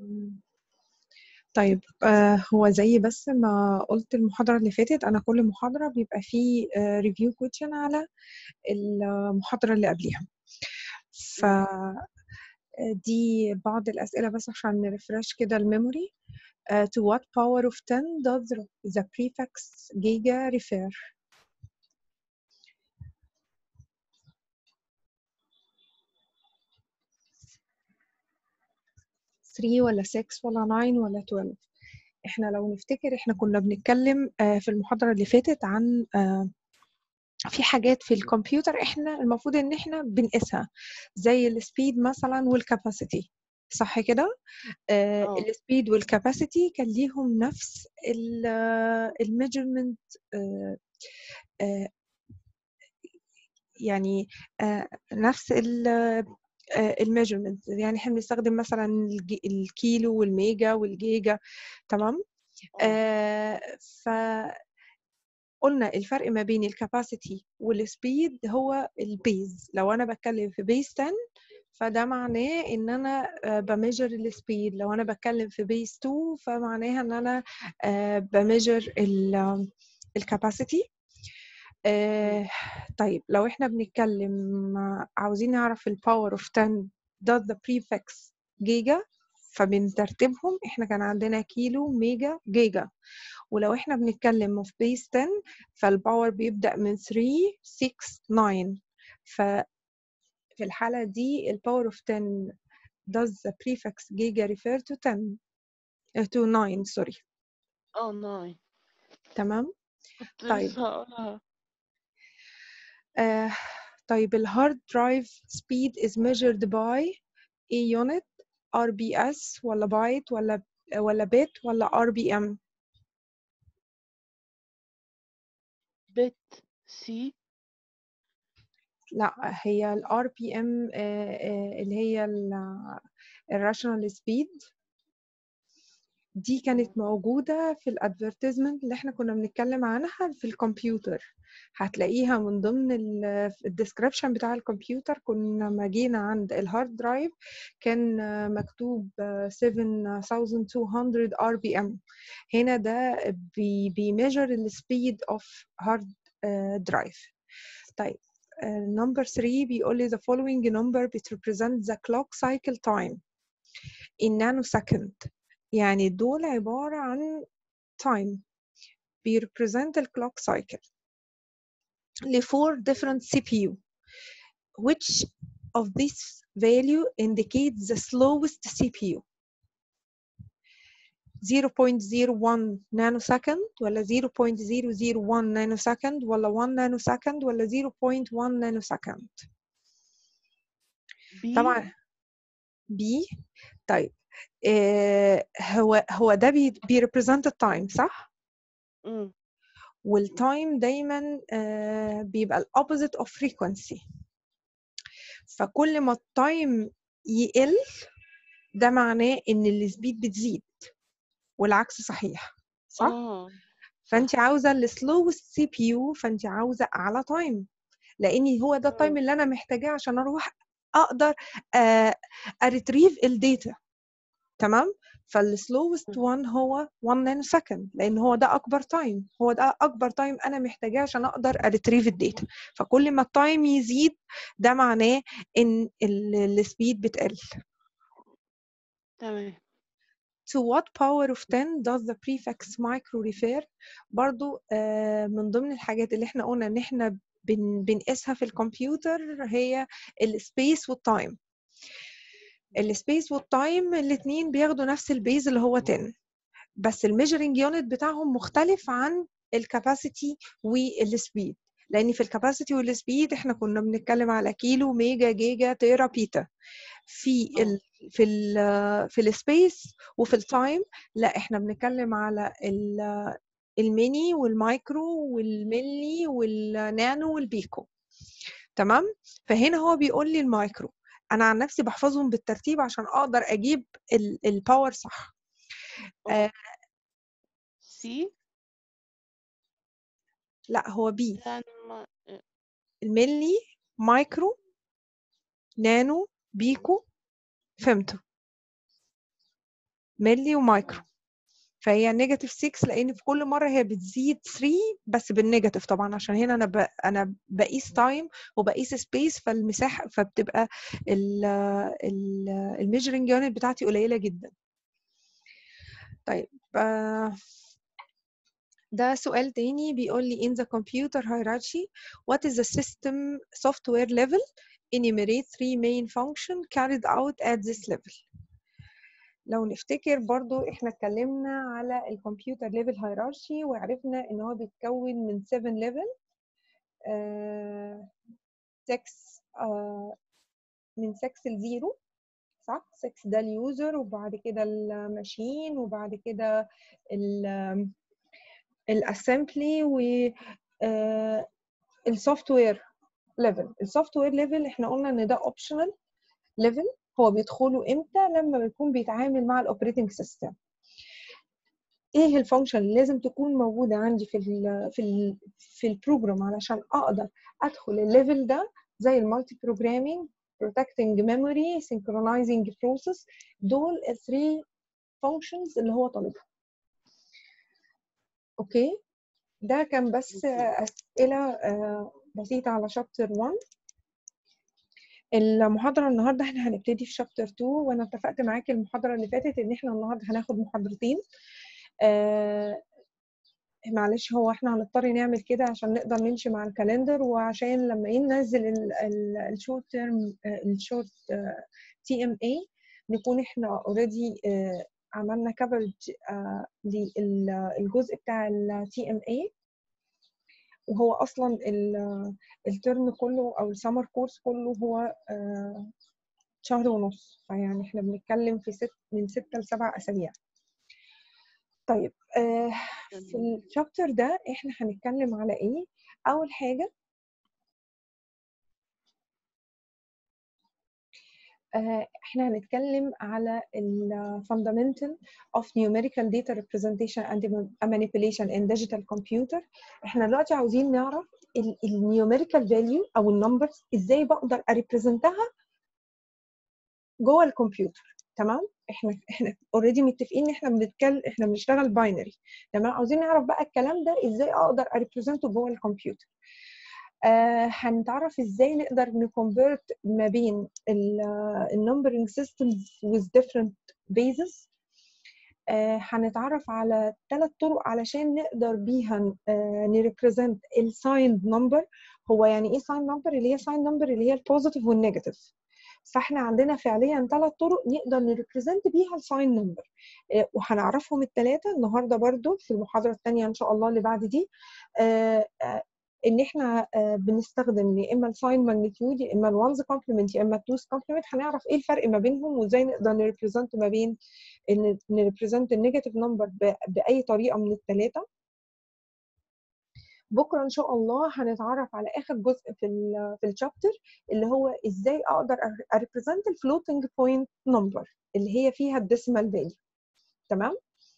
طيب آه هو زي بس ما قلت المحاضرة اللي فاتت أنا كل محاضرة بيبقى فيه ريفيو كويشن على المحاضرة اللي قبليها ف دي بعض الأسئلة بس عشان نرفرش كده الميموري uh, to what power of 10 does the prefix giga refer 3 ولا 6 ولا 9 ولا 12 احنا لو نفتكر احنا كنا بنتكلم في المحاضرة اللي فاتت عن في حاجات في الكمبيوتر احنا المفروض ان احنا بنقيسها زي السبيد مثلا والكاباسيتي صح كده السبيد والكاباسيتي كان ليهم نفس الميجرمنت يعني نفس الميجرمنت يعني احنا بنستخدم مثلا الكيلو والميجا والجيجا تمام آه ف قلنا الفرق ما بين الكاباسيتي والسبيد هو البيز لو انا بتكلم في بيز 10 فده معناه ان انا بميجر السبيد لو انا بتكلم في بيز 2 فمعناها ان انا بميجر الكاباسيتي آه طيب لو احنا بنتكلم عاوزين نعرف الباور اوف 10 does the prefix جيجا فبنترتبهم احنا كان عندنا كيلو ميجا جيجا ولو احنا بنتكلم في بيس 10 فالباور بيبدأ من 3 6 9 ففي الحالة دي الباور اوف 10 does the prefix giga refer to 10 uh, to 9 sorry اه 9 تمام كنت طيب. لسه هقولها آه طيب الهارد درايف speed is measured by a unit RBS ولا بايت ولا ولا بت ولا RBM بت سي لا هي ال RPM آه، آه، اللي هي الراشونال سبيد دي كانت موجودة في الادفرتيزمنت اللي احنا كنا بنتكلم عنها في الكمبيوتر هتلاقيها من ضمن الديسكريبشن بتاع الكمبيوتر كنا ما جينا عند الهارد درايف كان مكتوب 7200 ار بي ام هنا ده بيميجر السبيد اوف هارد درايف طيب نمبر 3 بيقول لي the following number represent the clock cycle time in nanosecond يعني دول عبارة عن time بيريبريزنت الكلوك سايكل ل four different CPU which of this value indicates the slowest CPU 0.01 nanosecond ولا 0.001 nanosecond ولا 1 nanosecond ولا 0.1 nanosecond بي طبعا بي طيب آه هو هو ده بيريبريزنت التايم صح؟ مم. والتايم دايما آه بيبقى الاوبوزيت اوف فريكونسي فكل ما التايم يقل ده معناه ان السبيد بتزيد والعكس صحيح صح؟ اه فانت عاوزه السلوست سي بي يو فانت عاوزه اعلى تايم لان هو ده التايم اللي انا محتاجاه عشان اروح اقدر اريتريف الداتا تمام فالسلوست وان هو 1 نانو سكند لان هو ده اكبر تايم هو ده اكبر تايم انا محتاجاه عشان اقدر اريتريف الداتا فكل ما التايم يزيد ده معناه ان السبيد بتقل تمام to what power of 10 does the prefix micro refer برضو آه، من ضمن الحاجات اللي احنا قلنا ان احنا بن بنقيسها في الكمبيوتر هي السبيس والتايم السبيس والتايم الاثنين بياخدوا نفس البيز اللي هو 10 بس الميجرنج يونت بتاعهم مختلف عن الكاباسيتي والسبيد لان في الكاباسيتي والسبيد احنا كنا بنتكلم على كيلو ميجا جيجا تيرا بيتا في ال في ال في السبيس وفي التايم لا احنا بنتكلم على ال- الميني والمايكرو والملي والنانو والبيكو تمام فهنا هو بيقول لي المايكرو انا عن نفسي بحفظهم بالترتيب عشان اقدر اجيب ال- الباور صح آه سي لا هو بي يعني ما الملي مايكرو نانو بيكو فهمته ملي ومايكرو فهي نيجاتيف 6 لان في كل مره هي بتزيد 3 بس بالنيجاتيف طبعا عشان هنا انا ب... انا بقيس تايم وبقيس سبيس فالمساحه فبتبقى الميجرنج يونت بتاعتي قليله جدا طيب آه، ده سؤال تاني بيقول لي in the computer hierarchy what is the system software level enumerate three main function carried out at this level لو نفتكر برضو احنا اتكلمنا على الكمبيوتر ليفل هيرارشي وعرفنا ان هو بيتكون من 7 ليفل 6 من 6 ل 0 صح 6 ده اليوزر وبعد كده الماشين وبعد كده الاسمبلي و السوفت وير ليفل السوفت وير ليفل احنا قلنا ان ده اوبشنال ليفل هو بيدخله امتى لما بيكون بيتعامل مع الاوبريتنج سيستم ايه الفانكشن اللي لازم تكون موجوده عندي في ال في ال في البروجرام علشان اقدر ادخل الليفل ده زي المالتي بروجرامينج protecting memory synchronizing process دول الثري functions اللي هو طالبها اوكي ده كان بس اسئله بسيطه على شابتر 1 المحاضرة النهاردة احنا هنبتدي في شابتر 2 وانا اتفقت معاكي المحاضرة اللي فاتت ان احنا النهاردة هناخد محاضرتين آه معلش هو احنا هنضطر نعمل كده عشان نقدر نمشي مع الكالندر وعشان لما ينزل الشورت تيرم الشورت تي ام اي نكون احنا اوريدي عملنا كفرج للجزء بتاع التي ام اي وهو اصلا الترم كله او السمر كورس كله هو شهر ونص فيعني احنا بنتكلم في ست من ستة لسبع اسابيع طيب في الشابتر ده احنا هنتكلم على ايه اول حاجه احنا هنتكلم على ال fundamental of numerical data representation and manipulation in digital computer احنا دلوقتي عاوزين نعرف النيوميريكال فاليو او النمبرز ازاي بقدر اريبريزنتها جوه الكمبيوتر تمام احنا احنا اوريدي متفقين ان احنا بنتكلم احنا بنشتغل باينري تمام عاوزين نعرف بقى الكلام ده ازاي اقدر اريبريزنته جوه الكمبيوتر آه هنتعرف ازاي نقدر نكونفرت ما بين النمبرنج systems with different bases آه هنتعرف على ثلاث طرق علشان نقدر بيها آه نريبريزنت السايند نمبر هو يعني ايه ساين نمبر اللي هي ساين نمبر اللي هي البوزيتيف والنيجاتيف فاحنا عندنا فعليا ثلاث طرق نقدر نريبريزنت بيها الساين نمبر وهنعرفهم الثلاثه النهارده برضو في المحاضره الثانيه ان شاء الله اللي بعد دي ان احنا بنستخدم يا اما الساين ماجنتيود يا اما الوانز كومبلمنت يا اما التوز كومبلمنت هنعرف ايه الفرق ما بينهم وازاي نقدر نريبريزنت ما بين نريبريزنت النيجاتيف نمبر باي طريقه من الثلاثه بكره ان شاء الله هنتعرف على اخر جزء في ال في الشابتر اللي هو ازاي اقدر اريبريزنت الفلوتنج بوينت نمبر اللي هي فيها الديسيمال فاليو تمام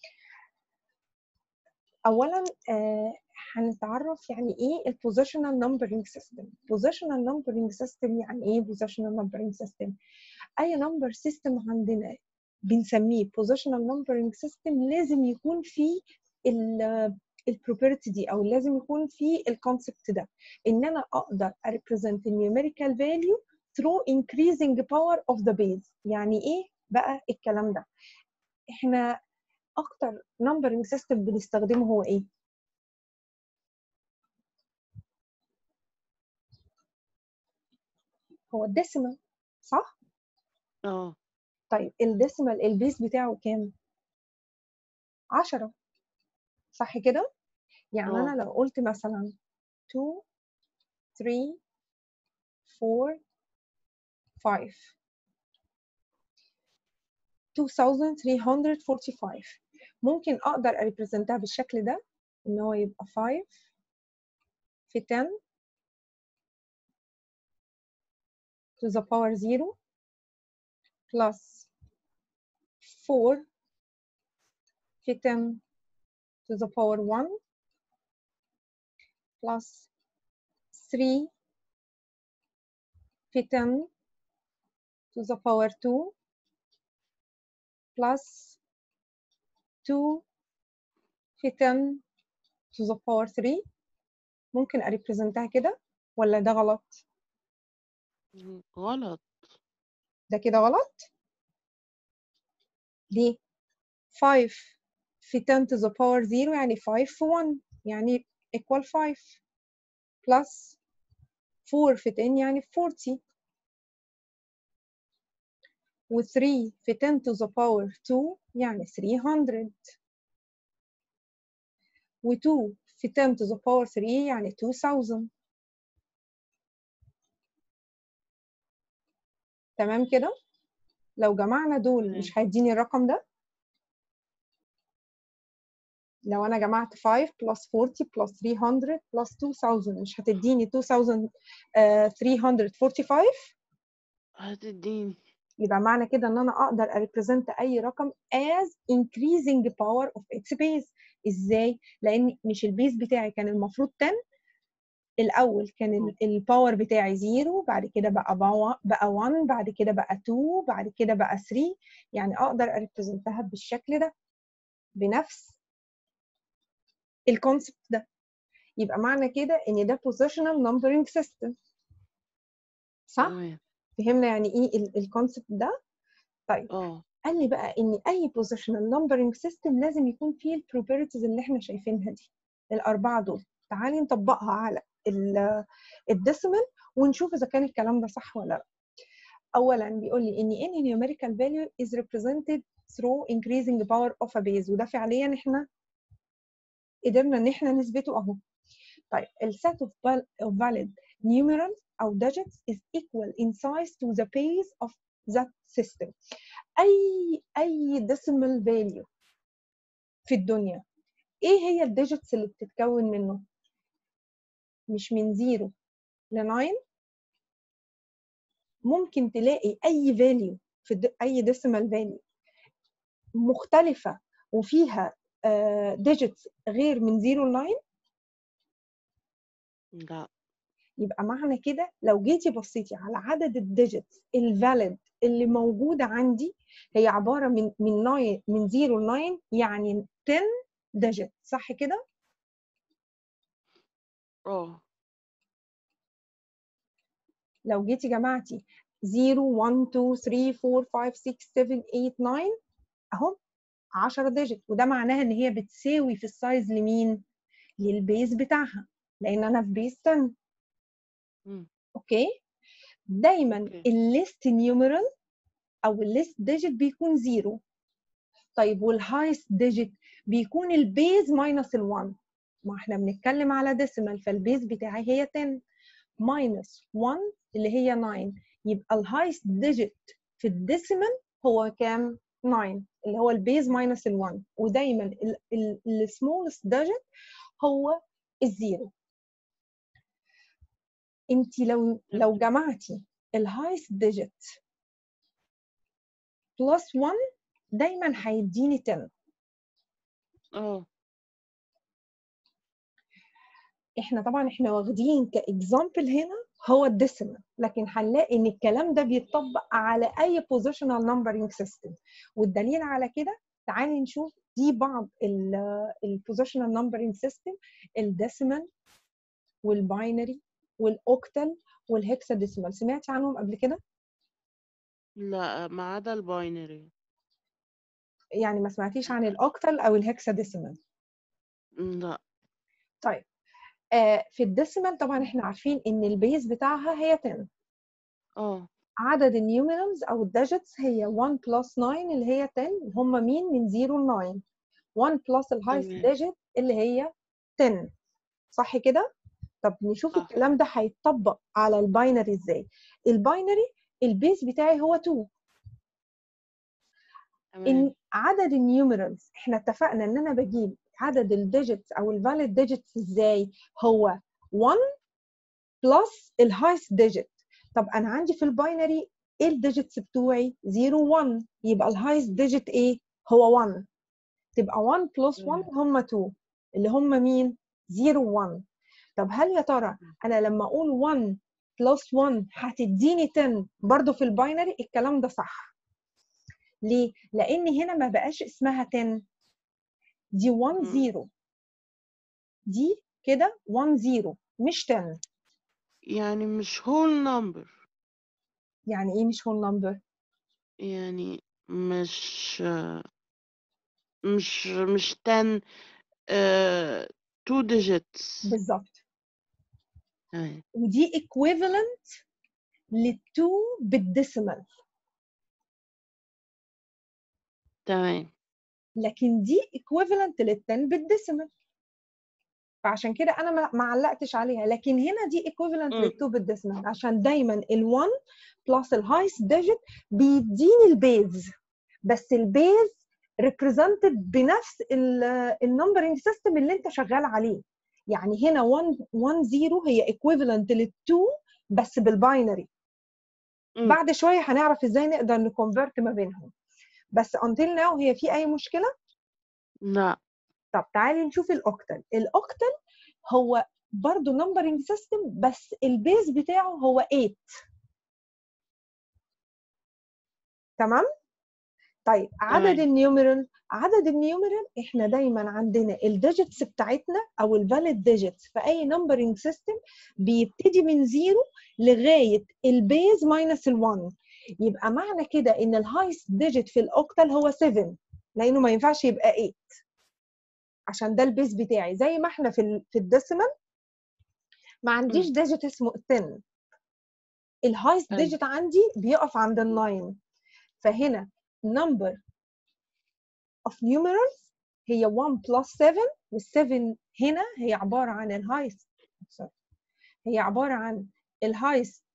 اولا آه هنتعرف يعني ايه البوزيشنال نمبرنج سيستم بوزيشنال نمبرنج سيستم يعني ايه بوزيشنال نمبرنج سيستم اي نمبر سيستم عندنا بنسميه بوزيشنال نمبرنج سيستم لازم يكون فيه البروبرتي دي او لازم يكون في الكونسبت ده ان انا اقدر اريبريزنت النيوميريكال فاليو through increasing power of the base يعني ايه بقى الكلام ده احنا اكتر نمبرنج سيستم بنستخدمه هو ايه هو الديسيمال صح اه طيب الديسيمال البيس بتاعه كام 10 صح كده يعني اه انا لو قلت مثلا 2 3 4 5 2345 ممكن اقدر اريبريزنتها بالشكل ده ان هو يبقى 5 في 10 to the power 0 plus 4 في 10 to the power 1 plus 3 في 10 to the power 2 plus 2 في 10 to the power 3 ممكن اريبريزنتها كده ولا ده غلط غلط ده كده غلط ليه 5 في 10 to the power 0 يعني 5 في 1 يعني equal 5 plus 4 في 10 يعني 40 و 3 في 10 to the power 2 يعني 300 و 2 في 10 to the power 3 يعني 2000 تمام كده لو جمعنا دول تمام. مش هيديني الرقم ده لو انا جمعت 5 plus 40 plus 300 plus 2000 مش هتديني 2345 هتديني يبقى معنى كده ان انا اقدر اريبريزنت اي رقم as increasing power of its base ازاي لان مش البيز بتاعي كان المفروض 10 الاول كان الباور بتاعي 0 بعد كده بقى باو- بقى 1 بعد كده بقى 2 بعد كده بقى 3 يعني اقدر اريبريزنتها بالشكل ده بنفس الكونسبت ده يبقى معنى كده ان ده positional numbering system صح تمام فهمنا يعني ايه الكونسبت ده طيب اه قال لي بقى ان اي positional numbering system لازم يكون فيه البروبرتيز اللي احنا شايفينها دي الاربعه دول تعالي نطبقها على الديسيمال ونشوف اذا كان الكلام ده صح ولا لا اولا بيقول لي ان any numerical value is represented through increasing power of a base وده فعليا احنا قدرنا ان احنا نثبته اهو طيب ال set of, val- of valid numerals او digits is equal in size to the base of that system اي اي decimal value في الدنيا ايه هي الديجيتس اللي بتتكون منه مش من 0 ل 9 ممكن تلاقي اي value في الد- اي decimal value مختلفه وفيها ديجيتس غير من 0 ل 9 لا يبقى معنى كده لو جيتي بصيتي على عدد الديجيتس الفاليد اللي موجوده عندي هي عباره من من 9 من 0 ل 9 يعني 10 ديجيت صح كده؟ اه لو جيتي جمعتي 0 1 2 3 4 5 6 7 8 9 اهو 10 ديجيت وده معناها ان هي بتساوي في السايز لمين؟ للبيز بتاعها لان انا في بيز 10 مم. اوكي دايما اوكي الليست نيومرال او الليست ديجيت بيكون زيرو طيب والهايست ديجيت بيكون البيز ماينس ال1 ما احنا بنتكلم على ديسيمال فالبيز بتاعي هي 10 ماينس 1 اللي هي 9 يبقى الهايست ديجيت في الديسيمال هو كام 9 اللي هو البيز ماينس ال1 ودايما السمولست ديجيت هو الزيرو انت لو لو جمعتي الهايست ديجيت بلس 1 دايما هيديني 10 اه احنا طبعا احنا واخدين كاكزامبل هنا هو الديسيمال لكن هنلاقي ان الكلام ده بيتطبق على اي بوزيشنال نمبرنج سيستم والدليل على كده تعالي نشوف دي بعض البوزيشنال نمبرنج سيستم الديسيمال والباينري والاوكتال والهكساديسيمال سمعتي عنهم قبل كده لا ما عدا الباينري يعني ما سمعتيش عن الاوكتال او الهكساديسيمال مم، لا طيب آه في الديسيمال طبعا احنا عارفين ان البيز بتاعها هي 10 اه عدد النيوميرالز او الديجيتس هي 1 بلس 9 اللي هي 10 هم مين من 0 ل 9 1 بلس الهايست تمام ديجيت اللي هي 10 صح كده طب نشوف صح الكلام ده هيتطبق على الباينري ازاي الباينري البيز بتاعي هو 2 تمام ان عدد النيوميرالز احنا اتفقنا ان انا بجيب عدد الديجيتس او الفاليد ديجيتس ازاي هو 1 بلس الهايست ديجيت طب انا عندي في الباينري ايه الديجيتس بتوعي 0 1 يبقى الهايست ديجيت ايه هو 1 تبقى 1 بلس 1 تمام هم 2 اللي هم مين 0 1 طب هل يا ترى انا لما اقول 1 بلس 1 هتديني 10 برضو في الباينري الكلام ده صح ليه لان هنا ما بقاش اسمها 10 دي 1 مم. 0 دي كده 1 0 مش 10 يعني مش whole number يعني ايه مش هول نمبر يعني مش مش مش 10 uh, two digits بالظبط أيوة. ودي equivalent للتو بالديسيمال تمام لكن دي equivalent لل10 بالديسيمال فعشان كده انا ما ما علقتش عليها لكن هنا دي equivalent مم. لل2 بالديسيمال عشان دايما ال1 بلس الهايست ديجيت بيديني البيز بس البيز represented بنفس النمبرنج سيستم اللي انت شغال عليه يعني هنا 1 1 0 هي equivalent لل2 بس بالباينري مم. بعد شويه هنعرف ازاي نقدر نكونفرت ما بينهم بس until now هي في اي مشكله لا طب تعالي نشوف الاوكتل الاوكتل هو برضه نمبرنج سيستم بس البيز بتاعه هو 8 تمام طيب عدد تمام. النيوميرال عدد النيوميرال احنا دايما عندنا الديجيتس بتاعتنا او الفاليد ديجيتس في اي نمبرنج سيستم بيبتدي من زيرو لغايه البيز ماينس ال1 يبقى معنى كده ان الهايست ديجيت في الاوكتال هو 7 لانه ما ينفعش يبقى 8 عشان ده البيز بتاعي زي ما احنا في ال في الديسيمال ما عنديش مم. ديجيت اسمه 10 الهايست أيوة. ديجيت عندي بيقف عند ال9 فهنا number of numerals هي 1 plus 7 وال7 هنا هي عبارة عن الهايست هي عبارة عن الهايست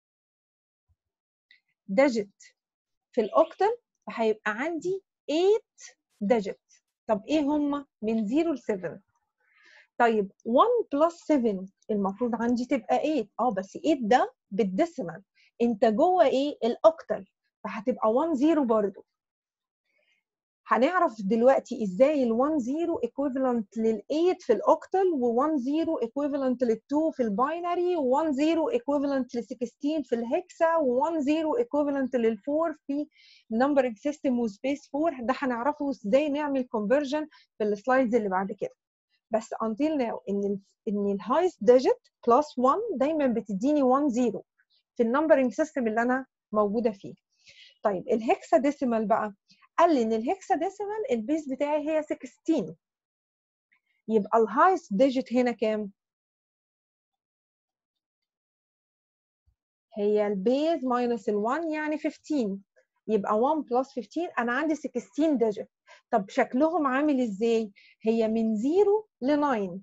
ديجيت في الاوكتل فهيبقى عندي 8 ديجيت طب ايه هما من 0 ل 7 طيب 1 بلس 7 المفروض عندي تبقى 8 اه بس 8 ده بالديسيمال انت جوه ايه الاوكتل فهتبقى 1 0 برضو هنعرف دلوقتي ازاي ال 1 0 equivalent لل 8 في الاوكتل و 1 0 equivalent لل 2 في الباينري و 1 0 equivalent ل 16 في الهكسا و 1 0 equivalent لل 4 في numbering system وسبيس 4 ده هنعرفه ازاي نعمل conversion في السلايدز اللي بعد كده بس until now ان ال ان الهايست ديجيت بلس 1 دايما بتديني 1 0 في النمبرنج سيستم اللي انا موجوده فيه طيب الهكسا ديسيمال بقى قال لي ان الهكسا ديسيمال البيز بتاعي هي 16 يبقى الهايست ديجيت هنا كام هي البيز ماينس ال1 يعني 15 يبقى 1 بلس 15 انا عندي 16 ديجيت طب شكلهم عامل ازاي هي من 0 ل 9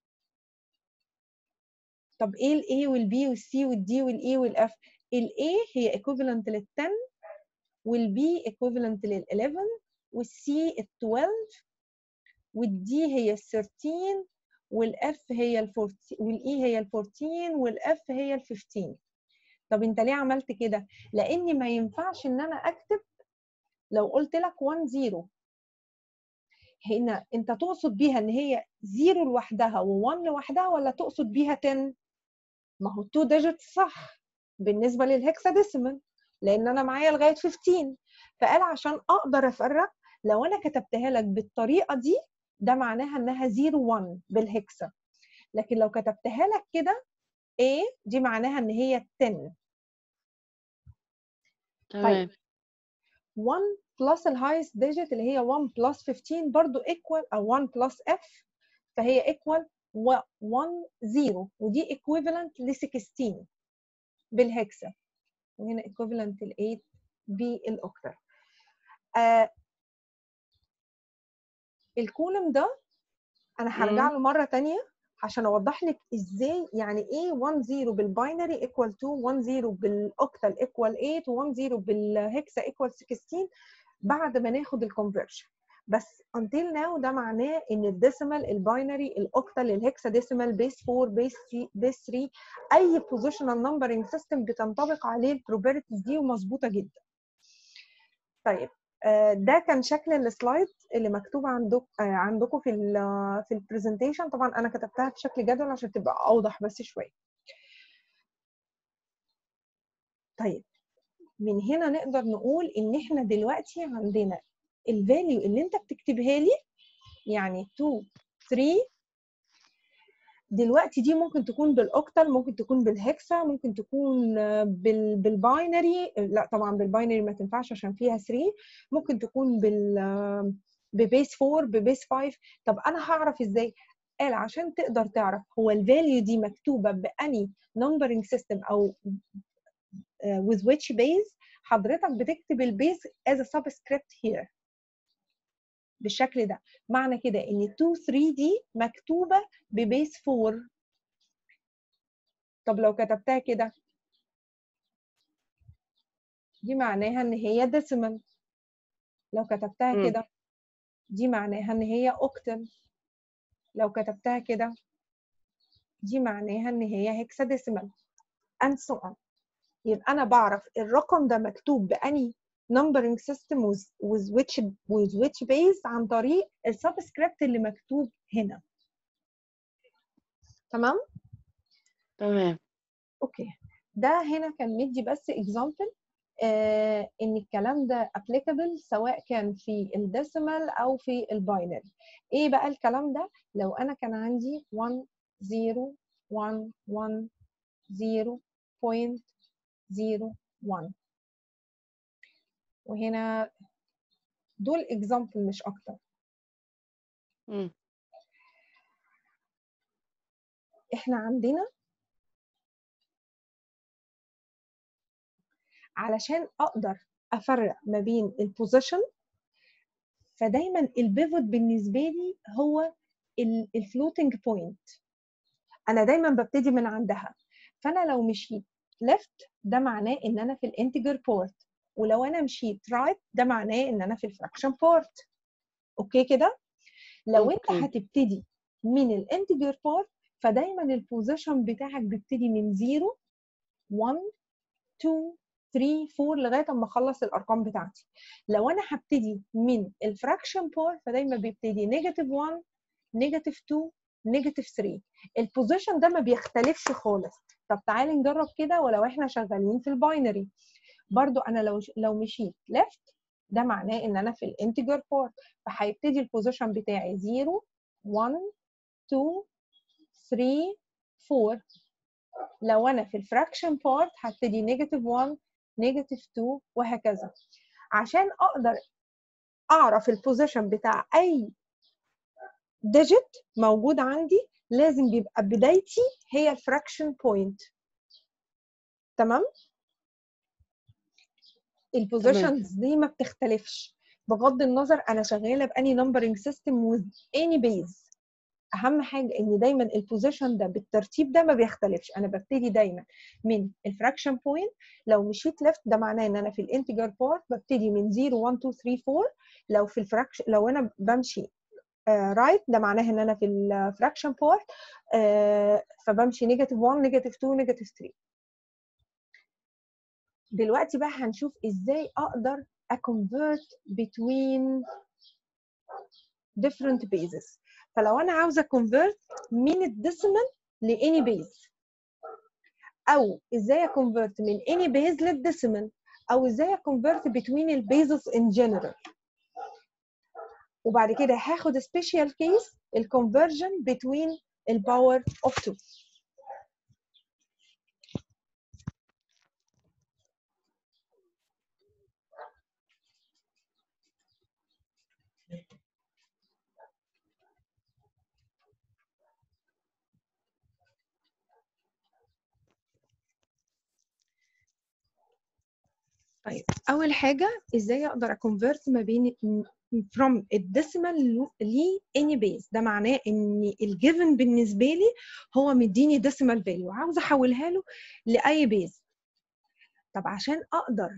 طب ايه الاي والبي والسي والدي والاي والاف الاي هي equivalent لل 10 والبي equivalent لل 11 والسي ال 12 والدي هي ال 13 والاف هي ال 14 والاي هي ال 14 والاف هي ال 15 طب انت ليه عملت كده؟ لاني ما ينفعش ان انا اكتب لو قلت لك 1 0 هنا انت تقصد بيها ان هي 0 لوحدها و1 لوحدها ولا تقصد بيها 10 ما هو 2 ديجيت صح بالنسبه للهكساديسيمال لان انا معايا لغايه 15 فقال عشان اقدر افرق لو انا كتبتها لك بالطريقه دي ده معناها انها 0 1 بالهكسا لكن لو كتبتها لك كده A دي معناها ان هي 10 تمام 1 بلس الهايست ديجيت اللي هي 1 بلس 15 برضو ايكوال او 1 بلس اف فهي ايكوال 1 0 ودي ايكويفالنت ل 16 بالهكسا وهنا ايكويفالنت ل 8 بالاوكتر آه الكولم ده انا هرجع مم. له مره تانية عشان اوضح لك ازاي يعني ايه 1 0 بالباينري ايكوال 2 1 0 بالاوكتال ايكوال 8 و1 0 بالهكسا ايكوال 16 بعد ما ناخد الكونفرجن بس until now ده معناه ان الديسيمال الباينري الاوكتال الهكسا ديسيمال بيس 4 بيس 3 بيس 3 اي بوزيشنال نمبرنج سيستم بتنطبق عليه البروبرتيز دي ومظبوطه جدا طيب آه، ده كان شكل السلايد اللي مكتوب عندك آه، عندكم في ال في البرزنتيشن طبعا انا كتبتها بشكل جدول عشان تبقى اوضح بس شويه طيب من هنا نقدر نقول ان احنا دلوقتي عندنا الفاليو اللي انت بتكتبها لي يعني 2 3 دلوقتي دي ممكن تكون بالاوكتال ممكن تكون بالهكسا ممكن تكون بال بالباينري لا طبعا بالباينري ما تنفعش عشان فيها 3 ممكن تكون بال ببيس 4 ببيس 5 طب انا هعرف ازاي قال عشان تقدر تعرف هو الفاليو دي مكتوبه باني نمبرنج سيستم او with which base حضرتك بتكتب البيز as a subscript here بالشكل ده معنى كده ان 2 3 دي مكتوبه ببيس 4 طب لو كتبتها كده دي معناها ان هي ديسيمال لو كتبتها مم. كده دي معناها ان هي اوكتل لو كتبتها كده دي معناها ان هي هكساديسيمال and so on يبقى انا بعرف الرقم ده مكتوب باني numbering system with, with which with which base عن طريق السبسكريبت اللي مكتوب هنا تمام تمام اوكي ده هنا كان مدي بس example آه ان الكلام ده applicable سواء كان في الديسيمال او في الباينري ايه بقى الكلام ده لو انا كان عندي 1 0 1 1 0 point 0 1 وهنا دول example مش اكتر مم. احنا عندنا علشان اقدر افرق ما بين البوزيشن فدايما البيفوت بالنسبه لي هو الفلوتنج بوينت انا دايما ببتدي من عندها فانا لو مشيت ليفت ده معناه ان انا في الانتجر بورت ولو انا مشيت رايت ده معناه ان انا في الفراكشن بورت اوكي كده لو انت أوكي. هتبتدي من الانتجر بورت فدايما البوزيشن بتاعك بيبتدي من 0 1 2 3 4 لغايه اما اخلص الارقام بتاعتي لو انا هبتدي من الفراكشن بورت فدايما بيبتدي نيجاتيف 1 نيجاتيف 2 نيجاتيف 3 البوزيشن ده ما بيختلفش خالص طب تعالي نجرب كده ولو احنا شغالين في الباينري برضو انا لو لو مشيت ليفت ده معناه ان انا في الانتجر بورت فهيبتدي البوزيشن بتاعي 0 1 2 3 4 لو انا في الفراكشن بارت هبتدي نيجاتيف 1 نيجاتيف 2 وهكذا عشان اقدر اعرف البوزيشن بتاع اي ديجيت موجود عندي لازم بيبقى بدايتي هي الفراكشن بوينت تمام البوزيشنز دي ما بتختلفش بغض النظر انا شغاله باني نمبرنج سيستم with any base اهم حاجه ان دايما البوزيشن ده بالترتيب ده ما بيختلفش انا ببتدي دايما من الفراكشن بوينت لو مشيت ليفت ده معناه ان انا في الانتجر بارت ببتدي من 0 1 2 3 4 لو في الفراكشن لو انا بمشي رايت uh, right ده معناه ان انا في الفراكشن بارت uh, فبمشي نيجاتيف 1 نيجاتيف 2 نيجاتيف 3 دلوقتي بقى هنشوف ازاي اقدر اكونفرت between different bases فلو انا عاوزه كونفرت من الديسيمال لاني بيز او ازاي اكونفرت من اني بيز للديسيمال او ازاي اكونفرت between البيزز ان جنرال وبعد كده هاخد سبيشال كيس الكونفرجن between الباور اوف 2 طيب اول حاجه ازاي اقدر اكونفرت ما بين from الديسيمال ل any base ده معناه ان الجيفن بالنسبه لي هو مديني ديسيمال فاليو عاوزه احولها له لاي بيز طب عشان اقدر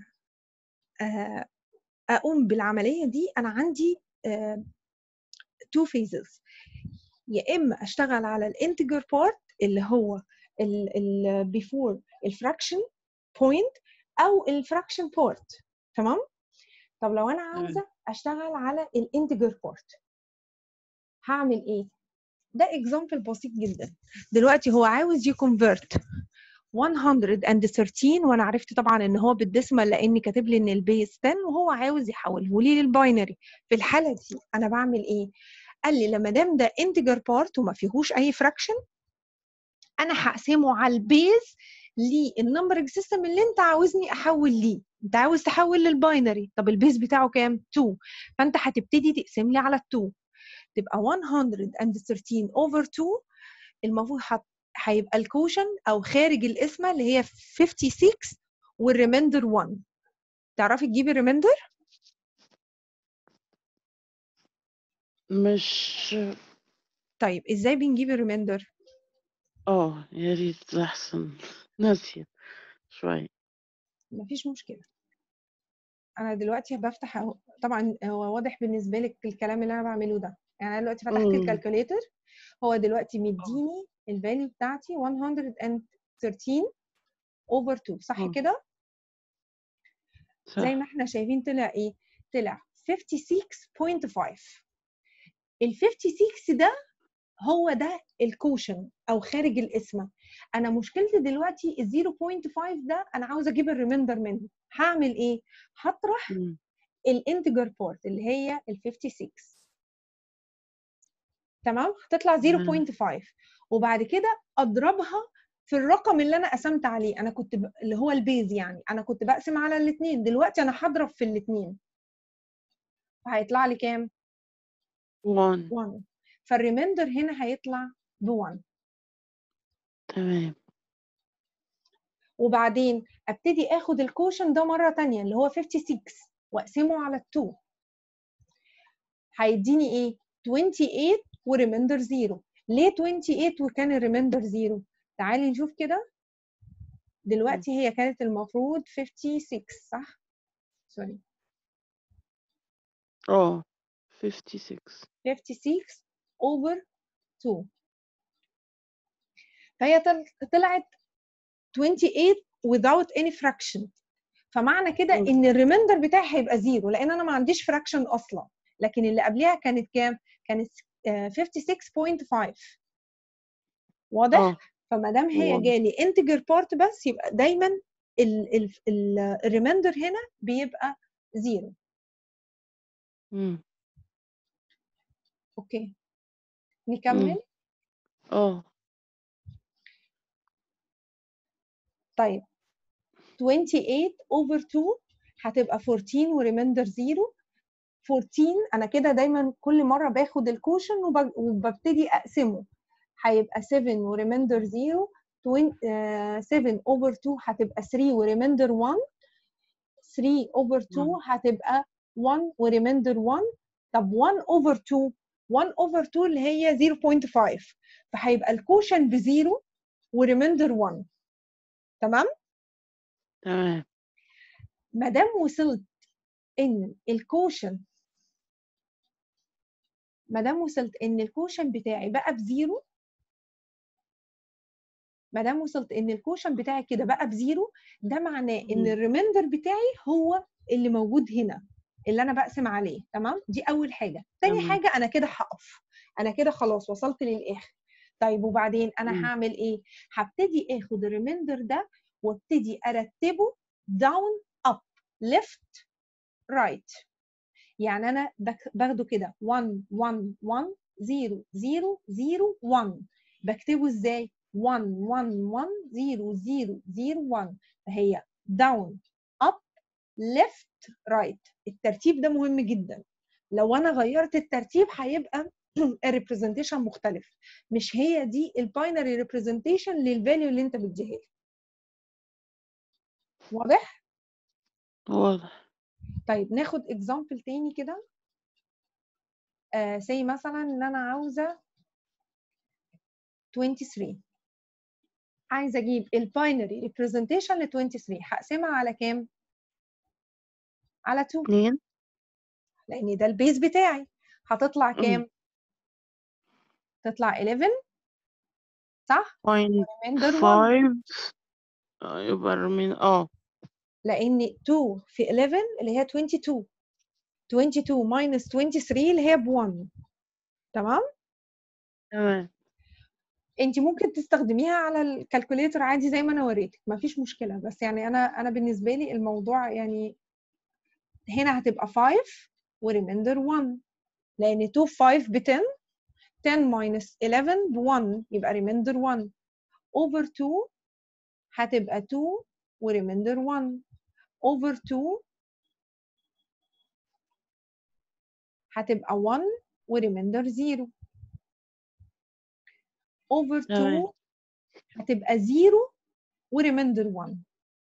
اقوم بالعمليه دي انا عندي تو phases يا اما اشتغل على الانتجر بارت اللي هو ال بيفور الفراكشن بوينت او الفراكشن بورت تمام طب لو انا عاوزه اشتغل على الانتجر بورت هعمل ايه ده اكزامبل بسيط جدا دلوقتي هو عاوز يكونفرت 113 وانا عرفت طبعا ان هو بالديسمال لان كاتب لي ان البيس 10 وهو عاوز يحوله لي للباينري في الحاله دي انا بعمل ايه قال لي لما دام ده انتجر بارت وما فيهوش اي فراكشن انا هقسمه على البيز للنمبر سيستم اللي انت عاوزني احول ليه انت عاوز تحول للباينري طب البيز بتاعه كام 2 فانت هتبتدي تقسم لي على 2 تبقى 113 over 2 المفروض هت- هيبقى الكوشن او خارج القسمه اللي هي 56 والريميندر 1 تعرفي تجيبي الريميندر مش طيب ازاي بنجيب الريميندر اه يا ريت احسن ناسية شوية مفيش مشكله انا دلوقتي بفتح اهو طبعا هو واضح بالنسبه لك الكلام اللي انا بعمله ده يعني انا دلوقتي فتحت مم. الكالكوليتر هو دلوقتي مديني الفاليو بتاعتي 113 اوفر 2 صح مم. كده صح زي ما احنا شايفين طلع ايه طلع 56.5 ال 56 ده هو ده الكوشن او خارج القسمه انا مشكلتي دلوقتي ال 0.5 ده انا عاوزه اجيب الريميندر منه هعمل ايه هطرح مم. الانتجر بارت اللي هي ال 56 تمام هتطلع تمام. 0.5 وبعد كده اضربها في الرقم اللي انا قسمت عليه انا كنت ب... اللي هو البيز يعني انا كنت بقسم على الاثنين دلوقتي انا هضرب في الاثنين هيطلع لي كام 1 1 فالريميندر هنا هيطلع ب 1 تمام وبعدين ابتدي اخد الكوشن ده مره تانية اللي هو 56 واقسمه على 2 هيديني ايه 28 وريميندر 0 ليه 28 وكان الريميندر 0 تعالي نشوف كده دلوقتي هي كانت المفروض 56 صح سوري اه 56 56 over 2 فهي طل- طلعت 28 without any fraction فمعنى كده مم. ان الريميندر بتاعي هيبقى زيرو لان انا ما عنديش فراكشن اصلا لكن اللي قبلها كانت كام كانت آه، 56.5 واضح اه فما دام هي واضح. جالي انتجر بارت بس يبقى دايما الريميندر هنا بيبقى زيرو مم. اوكي نكمل اه طيب 28 over 2 هتبقى 14 وريميندر 0 14 انا كده دايما كل مره باخد الكوشن وب- وببتدي اقسمه هيبقى 7 وريميندر 0 20 آه، 7 over 2 هتبقى 3 وريميندر 1 3 over 2 مم. هتبقى 1 وريميندر 1 طب 1 over 2 1 over 2 اللي هي 0.5 فهيبقى الكوشن بزيرو وريميندر 1 تمام تمام ما دام وصلت ان الكوشن ما دام وصلت ان الكوشن بتاعي بقى بزيرو ما دام وصلت ان الكوشن بتاعي كده بقى بزيرو ده معناه ان مم. الريميندر بتاعي هو اللي موجود هنا اللي انا بقسم عليه تمام دي اول حاجه تاني تمام. حاجه انا كده هقف انا كده خلاص وصلت للاخر طيب وبعدين انا مم. هعمل ايه هبتدي اخد الريميندر ده وابتدي ارتبه داون اب ليفت رايت يعني انا بك- باخده كده 1 1 1 0 0 0 1 بكتبه ازاي 1 1 1 0 0 0 1 فهي down up left right الترتيب ده مهم جدا لو انا غيرت الترتيب هيبقى الريبريزنتيشن مختلف مش هي دي الباينري ريبريزنتيشن للفاليو اللي انت بتديها لي واضح واضح طيب ناخد اكزامبل تاني كده آه سي مثلا ان انا عاوزه 23 عايزه اجيب الباينري ريبريزنتيشن ل 23 هقسمها على كام على 2 اتنين لان ده البيز بتاعي هتطلع مم. كام تطلع 11 صح بوينت remainder 1 فايف يبقى من اه لان 2 في 11 اللي هي 22 22 minus 23 اللي هي ب 1 تمام تمام انت ممكن تستخدميها على الكالكوليتر عادي زي ما انا وريتك مفيش مشكله بس يعني انا انا بالنسبه لي الموضوع يعني هنا هتبقى 5 وريميندر 1 لان 2 في 5 ب 10 10 minus 11 ب 1 يبقى remainder 1 over 2 هتبقى 2 و remainder 1 over 2 هتبقى 1 و remainder 0 over 2 تمام. هتبقى 0 و remainder 1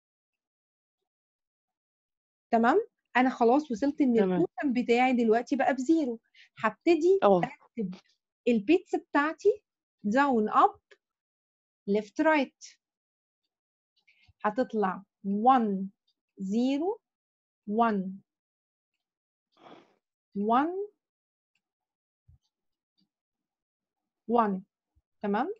تمام انا خلاص وصلت ان تمام. الكوتن بتاعي دلوقتي بقى بزيرو هبتدي اه اكتب البيتس بتاعتي داون اب ليفت رايت هتطلع 1 0 1 1 1 تمام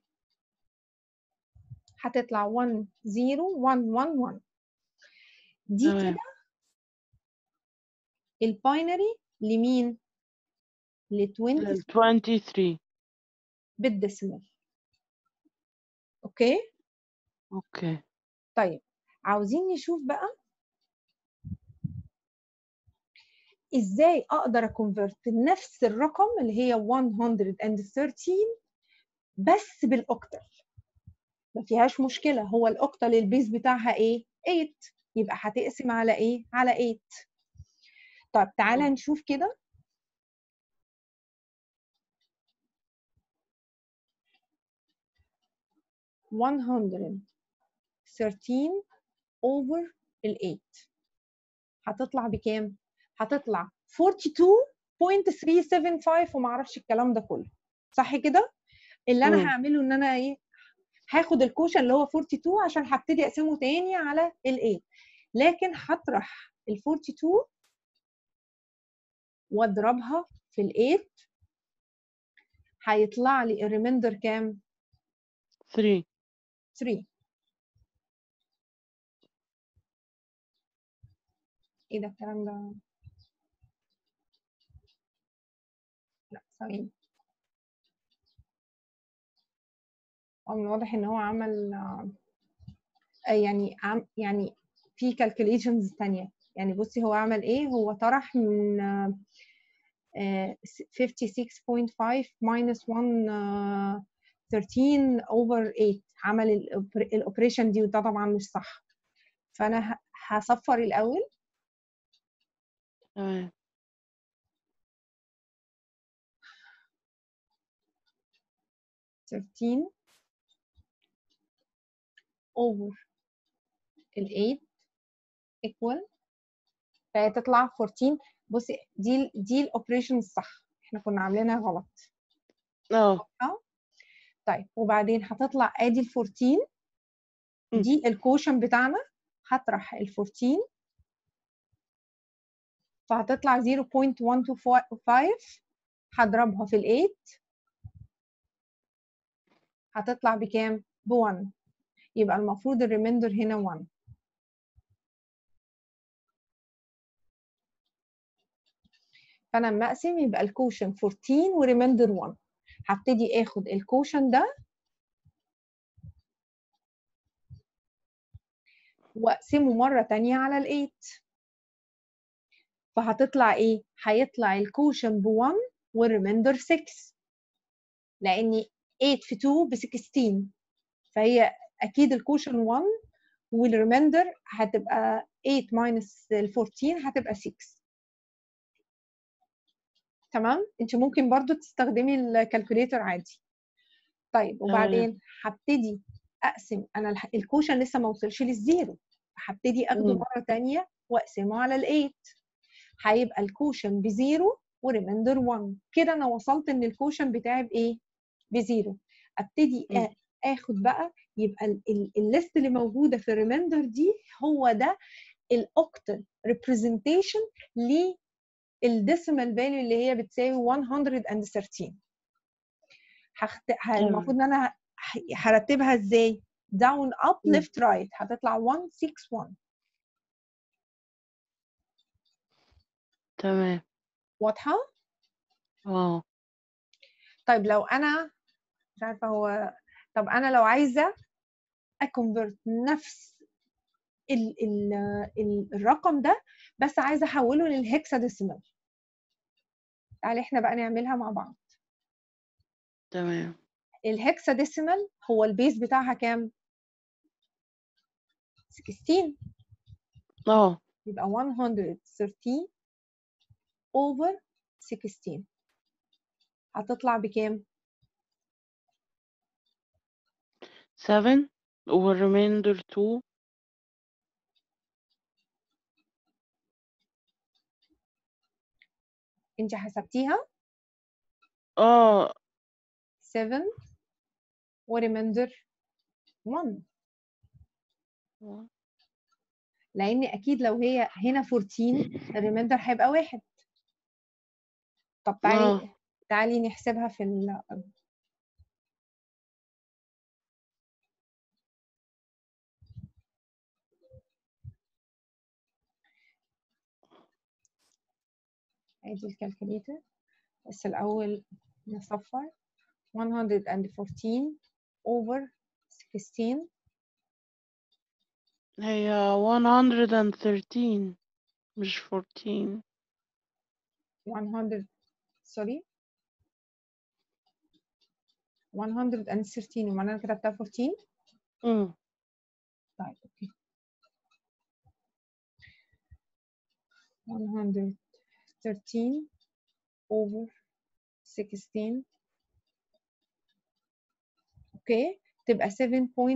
هتطلع 1 0 1 1 1 دي تمام. كده الباينري لمين؟ ل 20 ال 23 بالديسيمال اوكي اوكي طيب عاوزين نشوف بقى ازاي اقدر اكونفرت نفس الرقم اللي هي 113 بس بالاوكتال ما فيهاش مشكله هو الاوكتال البيز بتاعها ايه 8 يبقى هتقسم على ايه على 8 طيب تعالى نشوف كده one hundred thirteen over ال 8 هتطلع بكام؟ هتطلع 42.375 وما اعرفش الكلام ده كله صح كده؟ اللي انا مم. هعمله ان انا ايه؟ هاخد الكوشن اللي هو 42 عشان هبتدي اقسمه تاني على ال 8 لكن هطرح ال 42 واضربها في ال 8 هيطلع لي الريميندر كام؟ 3 3 ايه ده الكلام ده لا ثواني هو من الواضح ان هو عمل آه، آه، يعني عم يعني في calculations تانية يعني بصي هو عمل ايه هو طرح من آه، آه، 56.5 minus 1 آه، 13 over 8 عمل الاوبريشن دي وده طبعا مش صح فانا ه- هصفر الاول تمام 13 over ال 8 equal فهي تطلع 14 بصي دي دي الاوبريشن الصح احنا كنا عاملينها غلط اه طيب وبعدين هتطلع ادي ال 14 م. دي الكوشن بتاعنا هطرح ال 14 فهتطلع 0.125 هضربها في ال 8 هتطلع بكام؟ ب 1 يبقى المفروض الريميندر هنا 1 فانا لما اقسم يبقى الكوشن 14 وريميندر 1 هبتدي اخد الكوشن ده واقسمه مره تانية على ال 8 فهتطلع ايه؟ هيطلع الكوشن ب 1 والريميندر 6 لان 8 في 2 ب 16 فهي اكيد الكوشن 1 والريميندر هتبقى 8 ماينس ال 14 هتبقى 6 تمام انت ممكن برضو تستخدمي الكالكوليتر عادي طيب وبعدين هبتدي اقسم انا الح- الكوشن لسه ما وصلش للزيرو هبتدي اخده مم. مره تانية واقسمه على ال8 هيبقى الكوشن بزيرو وريميندر 1 كده انا وصلت ان الكوشن بتاعي بايه بزيرو ابتدي مم. آ- اخد بقى يبقى ال- ال- الليست اللي موجوده في الريميندر دي هو ده الاوكتال ريبريزنتيشن للديسيمال فاليو اللي هي بتساوي 113 هخت... ه- المفروض ان انا ه- هرتبها ازاي داون اب مم. ليفت رايت هتطلع 161 تمام واضحه اه طيب لو انا مش عارفه هو طب انا لو عايزه اكونفرت نفس ال... ال... ال... الرقم ده بس عايزه احوله للهكساديسيمال تعالي احنا بقى نعملها مع بعض تمام الهكساديسيمال هو البيز بتاعها كام 16 اه يبقى 113 over 16 هتطلع بكام 7 والريميندر 2 انت حسبتيها اه 7 وريميندر 1 لان اكيد لو هي هنا 14 الريميندر هيبقى واحد طب تعالي اه تعالي نحسبها في ال ادي الكالكوليتر بس الاول نصفر 114 over 16 هي 113 مش 14 100 سوري 113 وما انا كتبتها 14 امم طيب اوكي 113 over 16 اوكي تبقى 7.0625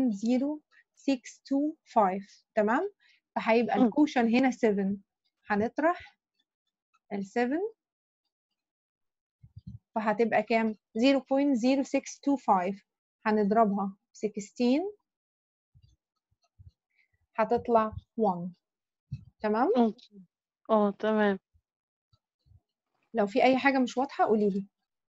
تمام فهيبقى مم. الكوشن هنا 7 هنطرح ال 7 فهتبقى كام 0.0625 هنضربها في 16 هتطلع 1 تمام اوكي اه تمام لو في اي حاجه مش واضحه قولي لي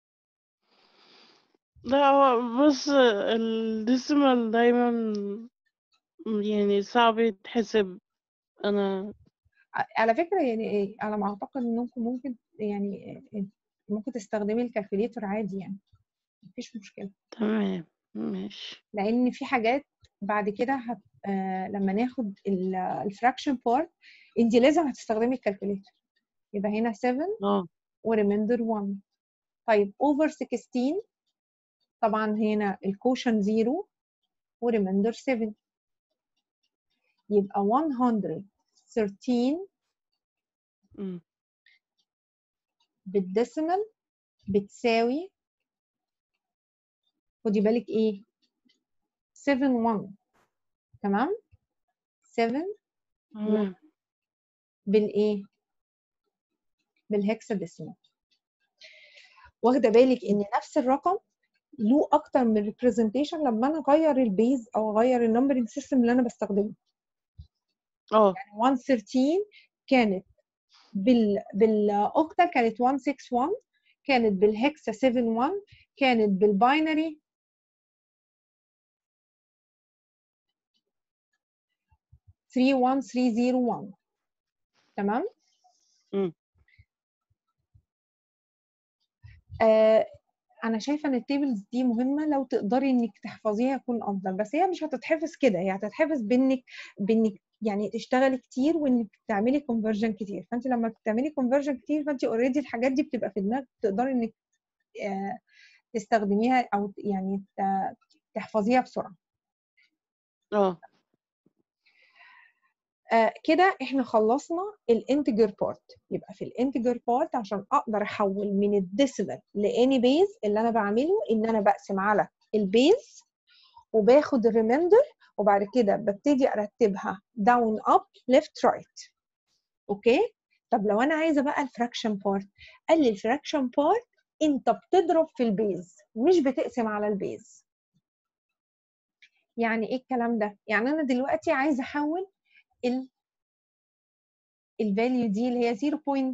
لا هو بص الديسيمال دايما يعني صعب يتحسب انا ع- على فكره يعني ايه على ما اعتقد انكم ممكن يعني إيه، ممكن تستخدمي الكالكوليتر عادي يعني مفيش مشكله تمام ماشي لان في حاجات بعد كده هت... آه لما ناخد الفراكشن بارت انت لازم هتستخدمي الكالكوليتر يبقى هنا 7 اه وريميندر 1 طيب اوفر 16 طبعا هنا الكوشن 0 وريميندر 7 يبقى 113 أمم. بالديسيمال بتساوي خدي بالك ايه 7 1 تمام 7 تمام بالايه بالهكساديسيمال واخده بالك ان نفس الرقم له اكتر من ريبريزنتيشن لما انا اغير البيز او اغير النمبرنج سيستم اللي انا بستخدمه اه يعني 113 كانت بال بالاوكتا كانت 161 كانت بالهكسا 71 كانت بالباينري three one three zero one تمام أمم. آه انا شايفه ان التيبلز دي مهمه لو تقدري انك تحفظيها يكون افضل بس هي مش هتتحفظ كده هي هتتحفظ بانك بانك يعني تشتغلي كتير وانك تعملي كونفرجن كتير فانت لما بتعملي كونفرجن كتير فانت اوريدي الحاجات دي بتبقى في دماغك تقدري انك آه تستخدميها او يعني ت- تحفظيها بسرعه اه آه كده احنا خلصنا الانتجر بارت يبقى في الانتجر بارت عشان اقدر احول من الديسيمال لاني بيز اللي انا بعمله ان انا بقسم على البيز وباخد الريميندر وبعد كده ببتدي ارتبها داون اب ليفت رايت اوكي طب لو انا عايزه بقى الفراكشن بارت قال لي الفراكشن بارت انت بتضرب في البيز مش بتقسم على البيز يعني ايه الكلام ده يعني انا دلوقتي عايزه احول ال الفاليو دي اللي هي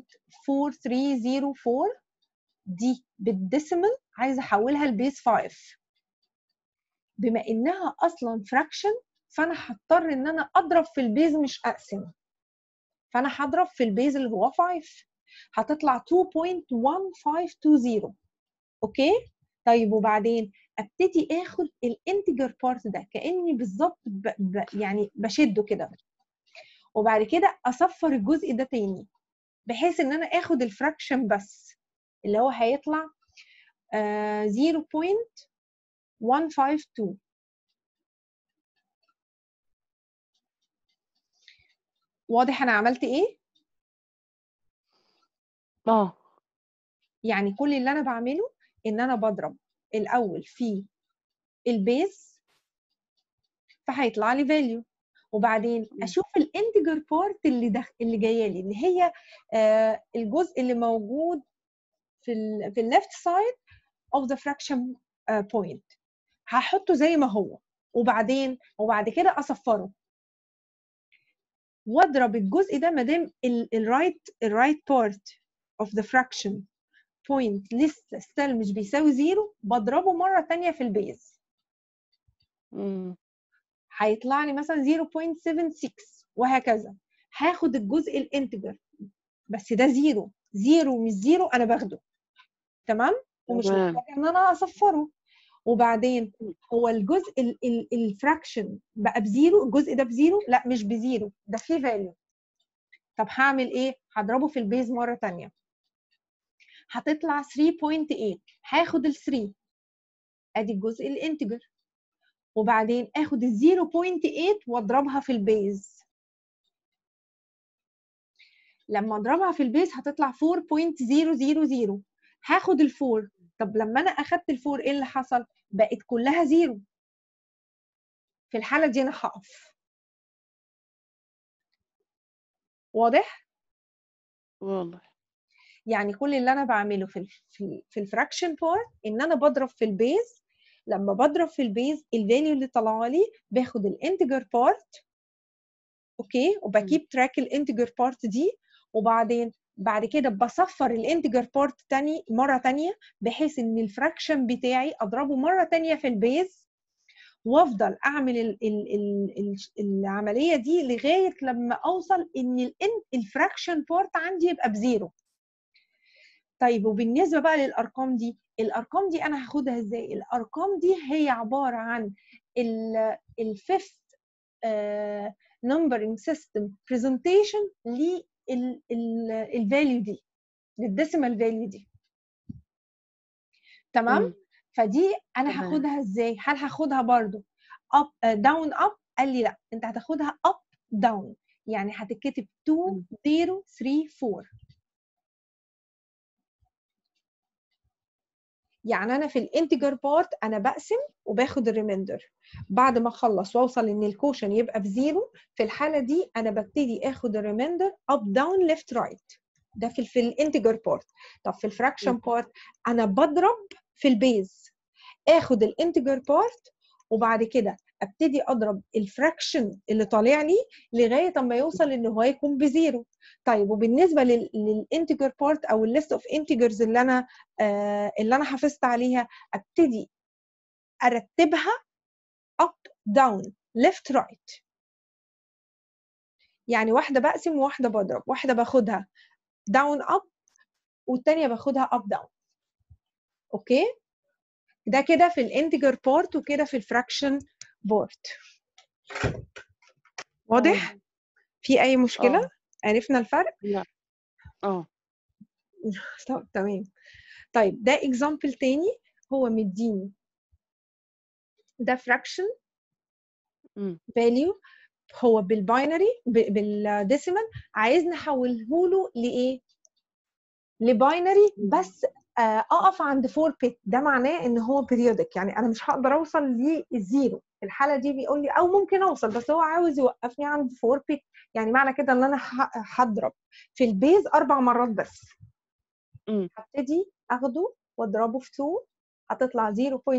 0.4304 دي بالديسيمال عايزه احولها لبيز 5 بما انها اصلا فراكشن فانا هضطر ان انا اضرب في البيز مش اقسم فانا هضرب في البيز اللي هو 5 هتطلع 2.1520 اوكي طيب وبعدين ابتدي اخد الانتجر بارت ده كاني بالظبط ب... ب... يعني بشده كده وبعد كده اصفر الجزء ده تاني بحيث ان انا اخد الفراكشن بس اللي هو هيطلع آه 0.152 واضح انا عملت ايه اه يعني كل اللي انا بعمله ان انا بضرب الاول في البيز فهيطلع لي فاليو وبعدين مم. اشوف الانتجر بارت اللي دخ... اللي جايه لي اللي هي آه الجزء اللي موجود في ال في الليفت سايد اوف ذا فراكشن بوينت هحطه زي ما هو وبعدين وبعد كده اصفره واضرب الجزء ده ما دام الرايت الرايت بارت اوف ذا فراكشن بوينت لسه ستيل مش بيساوي زيرو بضربه مره تانية في البيز مم. هيطلع لي مثلا 0.76 وهكذا هاخد الجزء الانتجر بس ده زيرو زيرو مش زيرو انا باخده تمام ومش تمام. محتاجه ان انا اصفره وبعدين هو الجزء الفراكشن بقى بزيرو الجزء ده بزيرو لا مش بزيرو ده فيه فاليو طب هعمل ايه هضربه في البيز مره تانية هتطلع 3.8 هاخد ال 3 ادي الجزء الانتجر وبعدين اخد ال 0.8 واضربها في البيز لما اضربها في البيز هتطلع 4.000 هاخد الفور طب لما انا اخدت الفور ايه اللي حصل بقت كلها زيرو في الحاله دي انا هقف واضح واضح يعني كل اللي انا بعمله في ال في, ال في الفراكشن بارت ان انا بضرب في البيز لما بضرب في البيز الفاليو اللي طالعه لي باخد الانتجر بارت اوكي وبكيب تراك الانتجر بارت دي وبعدين بعد كده بصفر الانتجر بارت تاني مره تانية بحيث ان الفراكشن بتاعي اضربه مره تانية في البيز وافضل اعمل ال ال ال ال العمليه دي لغايه لما اوصل ان الفراكشن بارت عندي يبقى بزيرو طيب وبالنسبه بقى للارقام دي الارقام دي انا هاخدها ازاي الارقام دي هي عباره عن الفيفث نمبرنج سيستم برزنتيشن للفاليو دي للديسيمال فاليو دي تمام مم. فدي انا تمام. هاخدها ازاي هل هاخدها برضو اب داون اب قال لي لا انت هتاخدها اب داون يعني هتتكتب 2 0 3 4 يعني انا في الانتجر بارت انا بقسم وباخد الريميندر بعد ما اخلص واوصل ان الكوشن يبقى بزيرو في الحاله دي انا ببتدي اخد الريميندر اب داون ليفت رايت ده في في الانتجر بارت طب في الفراكشن بارت انا بضرب في البيز اخد الانتجر بارت وبعد كده ابتدي اضرب الفراكشن اللي طالع لي لغايه اما يوصل ان هو يكون بزيرو طيب وبالنسبه للانتجر بارت او الليست اوف انتجرز اللي انا آه اللي انا حافظت عليها ابتدي ارتبها اب داون ليفت رايت يعني واحده بقسم وواحده بضرب واحده باخدها داون اب والتانيه باخدها اب داون اوكي ده كده في الانتجر بارت وكده في الفراكشن بارت واضح في اي مشكله اه عرفنا الفرق لا اه طب تمام طيب ده اكزامبل تاني هو مديني ده فراكشن مم. فاليو هو بالباينري بالديسيمال عايز نحوله له لايه لباينري بس آه، اقف عند 4 بت ده معناه ان هو بيريودك يعني انا مش هقدر اوصل للزيرو في الحاله دي بيقول لي او ممكن اوصل بس هو عاوز يوقفني عند 4 بت يعني معنى كده ان انا ه- هضرب في البيز اربع مرات بس مم. هبتدي اخده واضربه في 2 هتطلع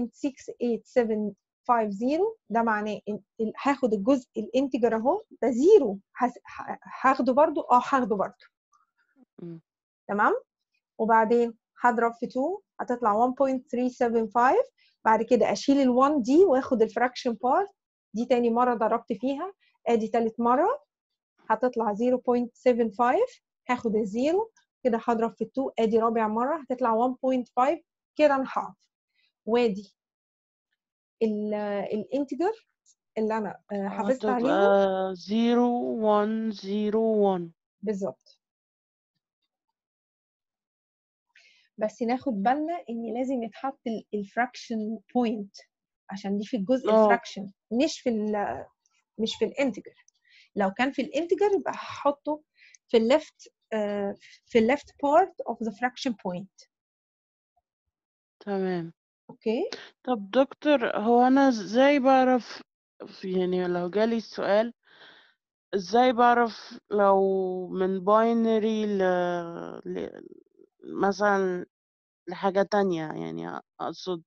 0.68750 ده معناه إن ال- هاخد الجزء الانتجر اهو ده زيرو هس- ه- هاخده برضو اه هاخده برضو مم. تمام وبعدين هضرب في 2 هتطلع 1.375 بعد كده اشيل ال1 دي واخد الفراكشن بارت دي تاني مره ضربت فيها ادي تالت مره هتطلع 0.75 هاخد الزيرو كده هضرب في 2 ادي رابع مره هتطلع 1.5 كده انا هقف وادي الانتجر اللي انا آه، حافظت عليهم هتبقى زيرو وان زيرو وان بالظبط بس ناخد بالنا ان لازم يتحط الفراكشن بوينت عشان دي في الجزء اه. الفراكشن مش في ال مش في الانتجر لو كان في الانتجر يبقى هحطه في الليفت في الليفت بارت اوف ذا fraction point تمام اوكي طب دكتور هو انا ازاي بعرف يعني لو جالي السؤال ازاي بعرف لو من باينري ل... ل... مثلا لحاجة تانية يعني اقصد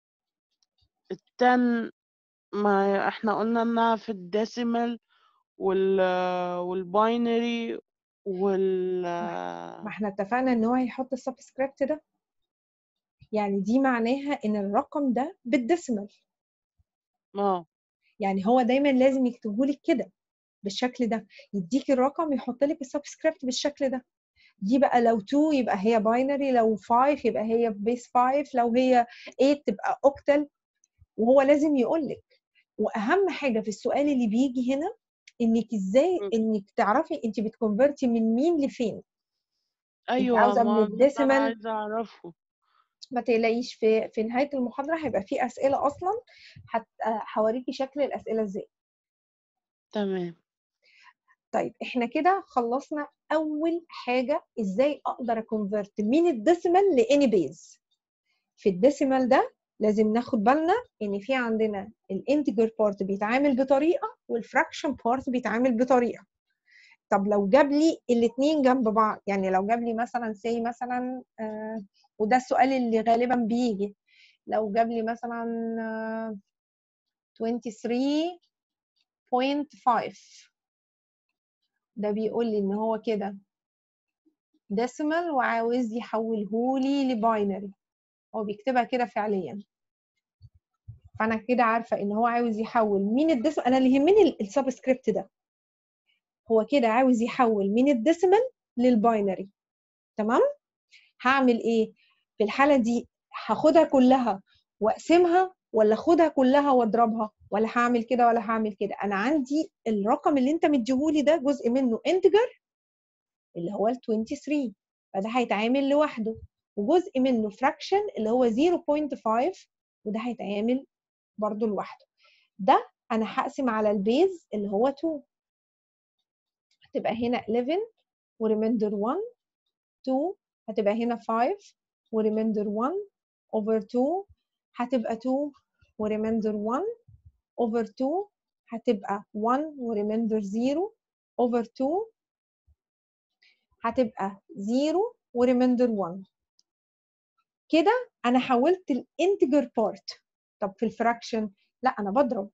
التن ما احنا قلنا انها في الديسيمال وال والباينري وال ما احنا اتفقنا ان هو هيحط السبسكريبت ده يعني دي معناها ان الرقم ده بالديسيمال اه يعني هو دايما لازم يكتبه لك كده بالشكل ده يديك الرقم يحط لك السبسكريبت بالشكل ده دي بقى لو 2 يبقى هي باينري لو 5 يبقى هي بيس 5 لو هي 8 تبقى اوكتل وهو لازم يقول لك واهم حاجه في السؤال اللي بيجي هنا انك ازاي م. انك تعرفي انت بتكونفرتي من مين لفين ايوه عاوزة ما من ده اللي الديسيمال؟ انا عايزة اعرفه ما تقلقيش في في نهايه المحاضره هيبقى في اسئله اصلا هت- هوريكي شكل الاسئله ازاي تمام طيب احنا كده خلصنا اول حاجه ازاي اقدر اكونفرت من الديسيمال لاني بيز في الديسيمال ده لازم ناخد بالنا ان في عندنا الانتجر بارت بيتعامل بطريقه والفراكشن بارت بيتعامل بطريقه طب لو جاب لي الاثنين جنب بعض يعني لو جاب لي مثلا سي مثلا آه وده السؤال اللي غالبا بيجي لو جاب لي مثلا آه 23.5 ده بيقول لي ان هو كده ديسيمال وعاوز يحوله لي لباينري هو بيكتبها كده فعليا فانا كده عارفه ان هو عاوز يحول من الديسيمال انا اللي يهمني السبسكريبت ده هو كده عاوز يحول من الديسيمال للباينري تمام هعمل ايه في الحاله دي هاخدها كلها واقسمها ولا اخدها كلها واضربها ولا هعمل كده ولا هعمل كده انا عندي الرقم اللي انت مديهولي ده جزء منه انتجر اللي هو ال 23 فده هيتعامل لوحده وجزء منه فراكشن اللي هو 0.5 وده هيتعامل برضو لوحده ده انا هقسم على البيز اللي هو 2 هتبقى هنا 11 وريميندر 1 2 هتبقى هنا 5 وريميندر 1 over 2 هتبقى 2 وريميندر 1 over 2 هتبقى 1 وريميندر 0 over 2 هتبقى 0 وريميندر 1 كده انا حولت الانتجر بارت طب في الفراكشن لا انا بضرب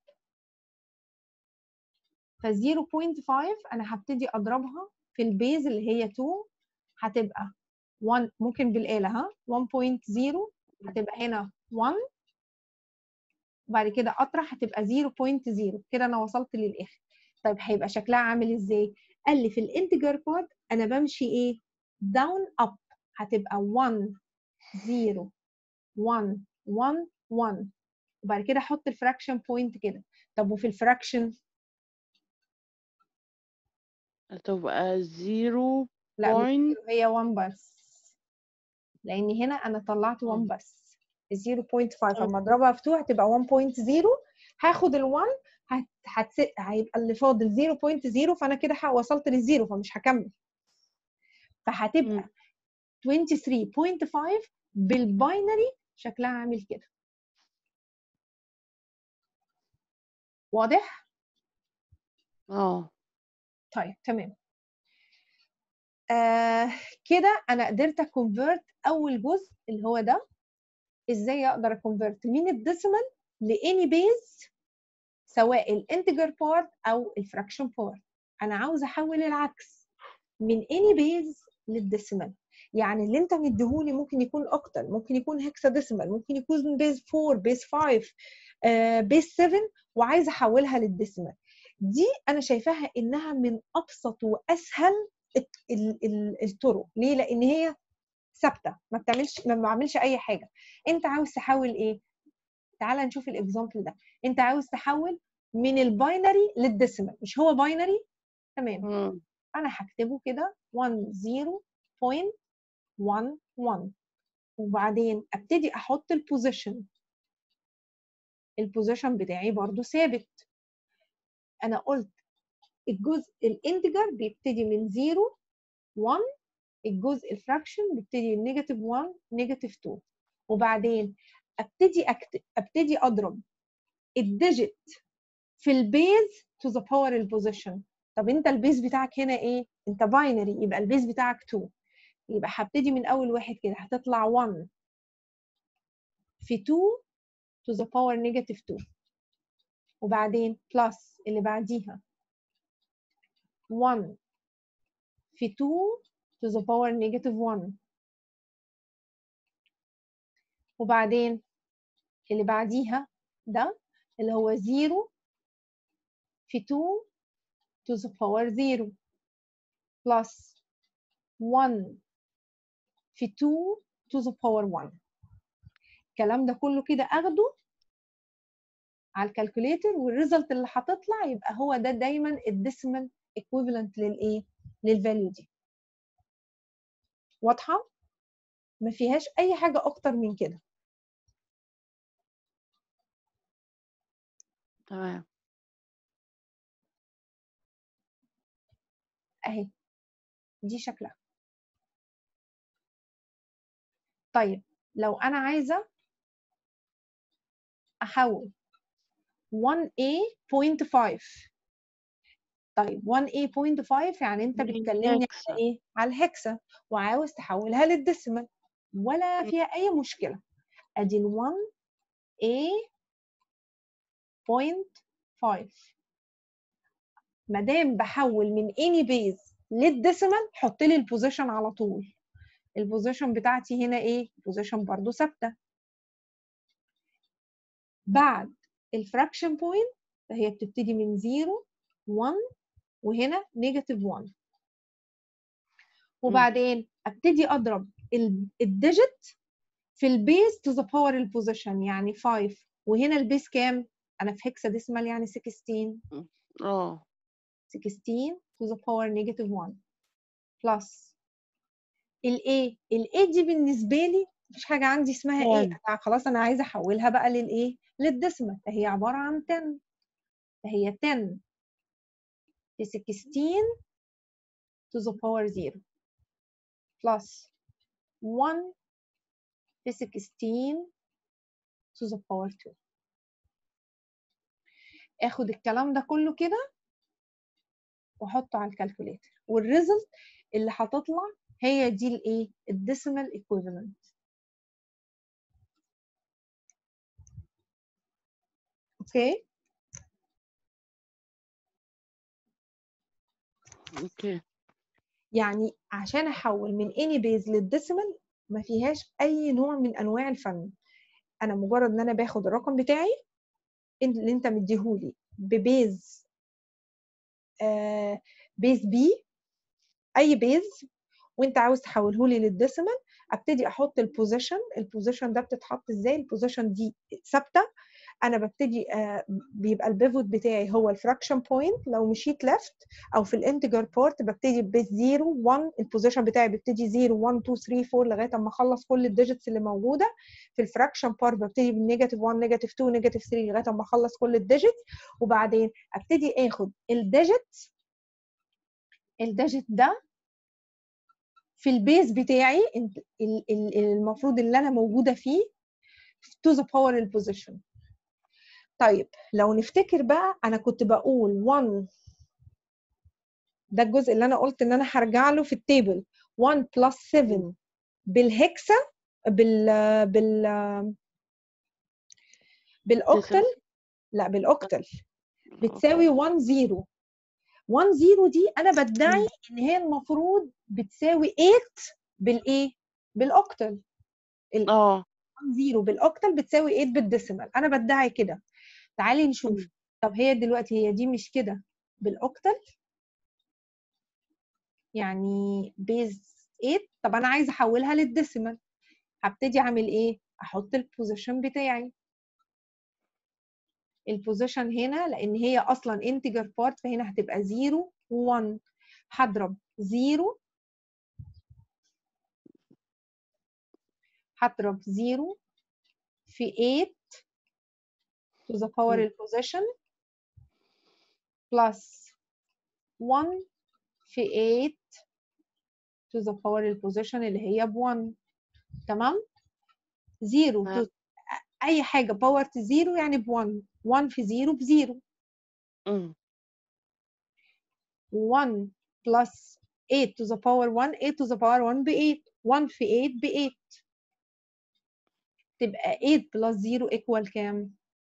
ف 0.5 انا هبتدي اضربها في البيز اللي هي 2 هتبقى 1 ممكن بالآلة ها 1.0 هتبقى هنا 1 وبعد كده اطرح هتبقى 0.0 كده انا وصلت للاخر طيب هيبقى شكلها عامل ازاي قال لي في الانتجر بارت انا بمشي ايه داون اب هتبقى 1 0 1 1 1 وبعد كده احط الفراكشن بوينت كده طب وفي الفراكشن هتبقى زيرو لا مش بوينت zero، هي 1 بس لان هنا انا طلعت 1 بس 0.5 اما اضربها في 2 هتبقى 1.0 هاخد ال 1 هت... هتس... هيبقى اللي فاضل 0.0 فانا كده ح- وصلت للزيرو فمش هكمل فهتبقى 23.5 بالباينري شكلها عامل كده واضح؟ اه طيب تمام آه كده انا قدرت اكونفرت اول جزء اللي هو ده ازاي اقدر اكونفرت من الديسيمال لاني بيز سواء الانتجر بارت او الفراكشن بارت انا عاوزه احول العكس من اني بيز للديسيمال يعني اللي انت مديهولي ممكن يكون اكتر ممكن يكون هيكسا ديسيمال ممكن يكون بيز 4 بيز 5 آه بيز 7 وعايزه احولها للديسيمال دي انا شايفاها انها من ابسط واسهل الت- ال- ال- الطرق ليه لان هي ثابته ما بتعملش ما بعملش اي حاجه انت عاوز تحول ايه تعال نشوف الاكزامبل ده انت عاوز تحول من الباينري للديسيمال مش هو باينري تمام مم. انا هكتبه كده 10.11 وبعدين ابتدي احط البوزيشن البوزيشن بتاعي برضو ثابت انا قلت الجزء الانتجر بيبتدي من 0 1 الجزء الفراكشن بيبتدي من نيجاتيف 1 نيجاتيف 2 وبعدين ابتدي أكتب ابتدي اضرب الديجيت في البيز تو ذا باور البوزيشن طب انت البيز بتاعك هنا ايه انت باينري يبقى البيز بتاعك 2 يبقى هبتدي من اول واحد كده هتطلع 1 في 2 to the power negative 2 وبعدين plus اللي بعديها 1 في 2 to the power negative 1 وبعدين اللي بعديها ده اللي هو 0 في 2 to the power 0 plus 1 في 2 to the power 1 الكلام ده كله كده اخده على الكالكوليتر والريزلت اللي هتطلع يبقى هو ده دايما الديسيمال ايكويفالنت للايه للفاليو دي واضحه ما فيهاش اي حاجه اكتر من كده تمام اهي دي شكلها طيب لو انا عايزه احول 1A.5 طيب 1A.5 يعني انت بتكلمني على هكسة. ايه على الهكسة وعاوز تحولها للديسيمال ولا فيها اي مشكلة ادي ال 1A.5 ما دام بحول من اني بيز للديسيمال حط لي البوزيشن على طول البوزيشن بتاعتي هنا ايه البوزيشن برضو ثابته بعد الفراكشن بوينت فهي بتبتدي من 0 1 وهنا نيجاتيف 1 وبعدين ابتدي اضرب الديجيت في البيز تو ذا باور البوزيشن يعني 5 وهنا البيز كام انا في هيكسا ديسمال يعني 16 اه 16 to the power negative 1 plus ال A ال A دي بالنسبة لي مفيش حاجة عندي اسمها ايه Ten. أنا خلاص أنا عايزة أحولها بقى للإيه للديسمال فهي عبارة عن 10 فهي 10 في 16 to the power 0 plus 1 في 16 to the power 2 اخد الكلام ده كله كده واحطه على الكالكوليتر والريزلت اللي هتطلع هي دي الايه الديسيمال ايكويفالنت اوكي اوكي يعني عشان احول من اني بيز للديسيمال ما فيهاش اي نوع من انواع الفن انا مجرد ان انا باخد الرقم بتاعي اللي انت مديهولي ببيز آه بيز بي اي بيز وانت عاوز تحوله لي للديسيمال ابتدي احط البوزيشن البوزيشن ده بتتحط ازاي البوزيشن دي ثابته انا ببتدي آه بيبقى البيفوت بتاعي هو الفراكشن بوينت لو مشيت ليفت او في الانتجر بارت ببتدي ببيز 0 1 البوزيشن بتاعي بيبتدي 0 1 2 3 4 لغايه اما اخلص كل الديجيتس اللي موجوده في الفراكشن بارت ببتدي بالنيجاتيف 1 نيجاتيف 2 نيجاتيف 3 لغايه اما اخلص كل الديجيتس وبعدين ابتدي اخد الديجيت الديجيت ده في البيز بتاعي ال- ال- ال- المفروض اللي انا موجوده فيه to the power البوزيشن طيب لو نفتكر بقى انا كنت بقول 1 ده الجزء اللي انا قلت ان انا هرجع له في التيبل 1 بلس 7 بالهكسا بال بال بالاوكتل لا بالاوكتل بتساوي 1 0 1 0 دي انا بدعي ان هي المفروض بتساوي 8 بالايه بالاوكتل اه 1 0 بالاوكتل بتساوي 8 بالديسيمال انا بدعي كده تعالي نشوف مم. طب هي دلوقتي هي دي مش كده بالاوكتل يعني بيز 8 طب انا عايزه احولها للديسيمال هبتدي اعمل ايه احط البوزيشن بتاعي البوزيشن هنا لان هي اصلا انتجر بارت فهنا هتبقى 0 و1 هضرب 0 هضرب 0 في 8 to the power مم. البوزيشن plus 1 في 8 to the power البوزيشن اللي هي ب 1 تمام 0 تمام. to اي حاجه باور to 0 يعني ب 1 1 في 0 ب 0 مم. 1 plus 8 to the power 1 8 to the power 1 ب 8 1 في 8 ب 8 تبقى 8 plus 0 equal كام؟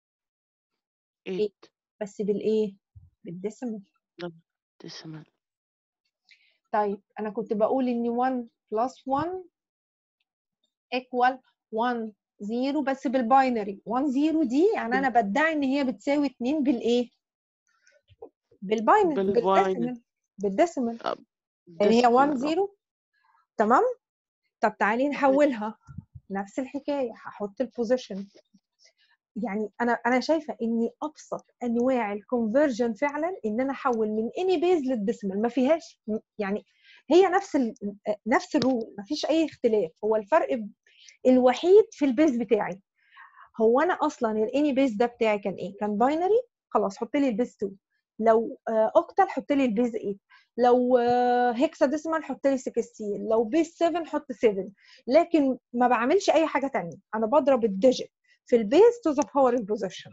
8 بس بالايه؟ بالديسيمال decimal طيب انا كنت بقول ان 1 plus 1 equal 1 0 بس بالباينري 1 0 دي يعني انا بدعي ان هي بتساوي 2 بالايه؟ بالباينري بالباينري. بالديسيمال بالديسيمال آه، يعني هي 1 decimal. 0 تمام طب تعالي نحولها نفس الحكايه هحط البوزيشن يعني انا انا شايفه ان ابسط انواع الكونفرجن فعلا ان انا احول من اني بيز للديسيمال ما فيهاش يعني هي نفس ال نفس الرول ما فيش اي اختلاف هو الفرق ب- الوحيد في البيز بتاعي هو انا اصلا الاني بيز ده بتاعي كان ايه كان باينري خلاص حط لي البيز 2 لو اوكتال حط لي البيز 8 لو هيكسا ديسيمال حط لي 16 لو بيز 7 حط 7 لكن ما بعملش اي حاجه تانية انا بضرب الديجيت في البيز تو ذا باور البوزيشن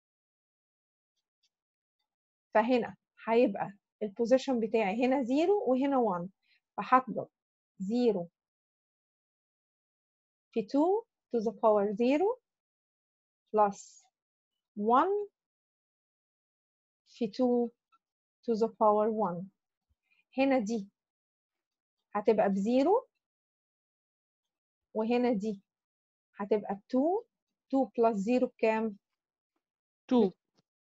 فهنا هيبقى البوزيشن بتاعي هنا 0 وهنا 1 فهضرب 0 في 2 to the power 0 plus 1 في 2 to the power 1 هنا دي هتبقى بزيرو وهنا دي هتبقى ب 2 2 بلس 0 بكام؟ 2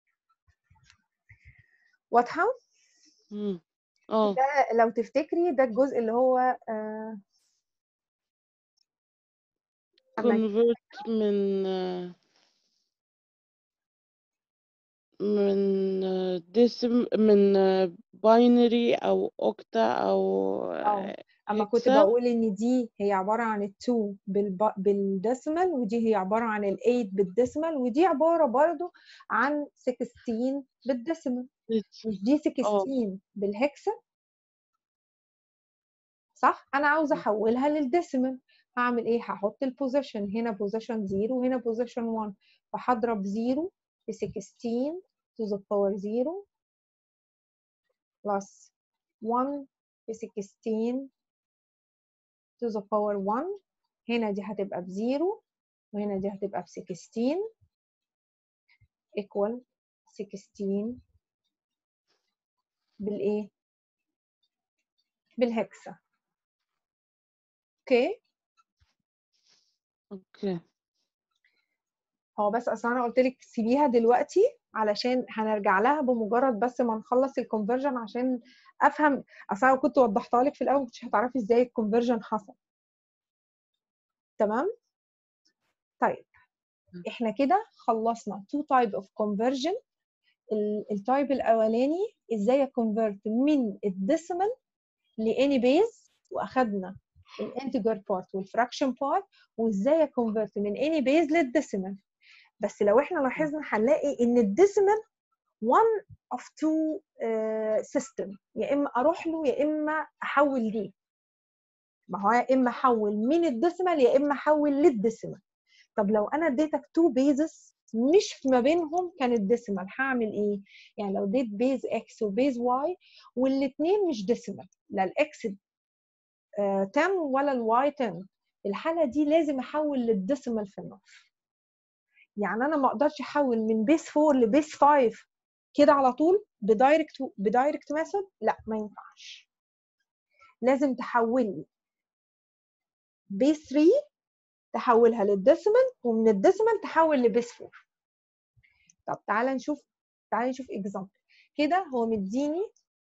واضحة؟ مم. اه ده لو تفتكري ده الجزء اللي هو آه أما convert من آه، من آه، decimal من آه، binary او octa او اه آه، اما كنت hexa بقول ان دي هي عباره عن ال 2 بالب... بالديسيمال ودي هي عباره عن ال 8 بالديسيمال ودي عباره برضو عن 16 بالديسيمال مش دي 16 بالهكسا صح انا عاوزه احولها للديسيمال هعمل ايه هحط البوزيشن هنا بوزيشن 0 وهنا بوزيشن 1 فهضرب 0 في 16 to the power 0 plus 1 في 16 to the power 1 هنا دي هتبقى بزيرو وهنا دي هتبقى ب 16 equal 16 بالايه؟ بالهكسا اوكي اوكي هو بس اصلا انا قلت لك سيبيها دلوقتي علشان هنرجع لها بمجرد بس ما نخلص الكونفرجن عشان افهم اصلا لو كنت وضحتها لك في الاول كنتش هتعرفي ازاي الكونفرجن حصل تمام طيب احنا كده خلصنا two type of conversion التايب الاولاني ازاي اكونفرت من الديسيمال لاني بيز واخدنا الانتجر بارت والفراكشن بارت وازاي اكونفرت من اني بيز للديسيمال بس لو احنا لاحظنا هنلاقي ان الديسيمال one of two uh, system يا اما اروح له يا اما احول ليه ما هو يا اما احول من الديسيمال يا اما احول للديسيمال طب لو انا اديتك تو بيزز مش ما بينهم كانت ديسيمال هعمل ايه يعني لو اديت بيز اكس وبيز واي والاثنين مش ديسيمال لا الاكس 10 ولا الواي 10 الحاله دي لازم احول للديسيمال في النص يعني انا ما اقدرش احول من بيز 4 لبيز 5 كده على طول بدايركت بدايركت ميثود لا ما ينفعش لازم تحول لي بيز 3 تحولها للديسيمال ومن الديسيمال تحول لبيس 4 طب تعالى نشوف تعالى نشوف اكزامبل كده هو مديني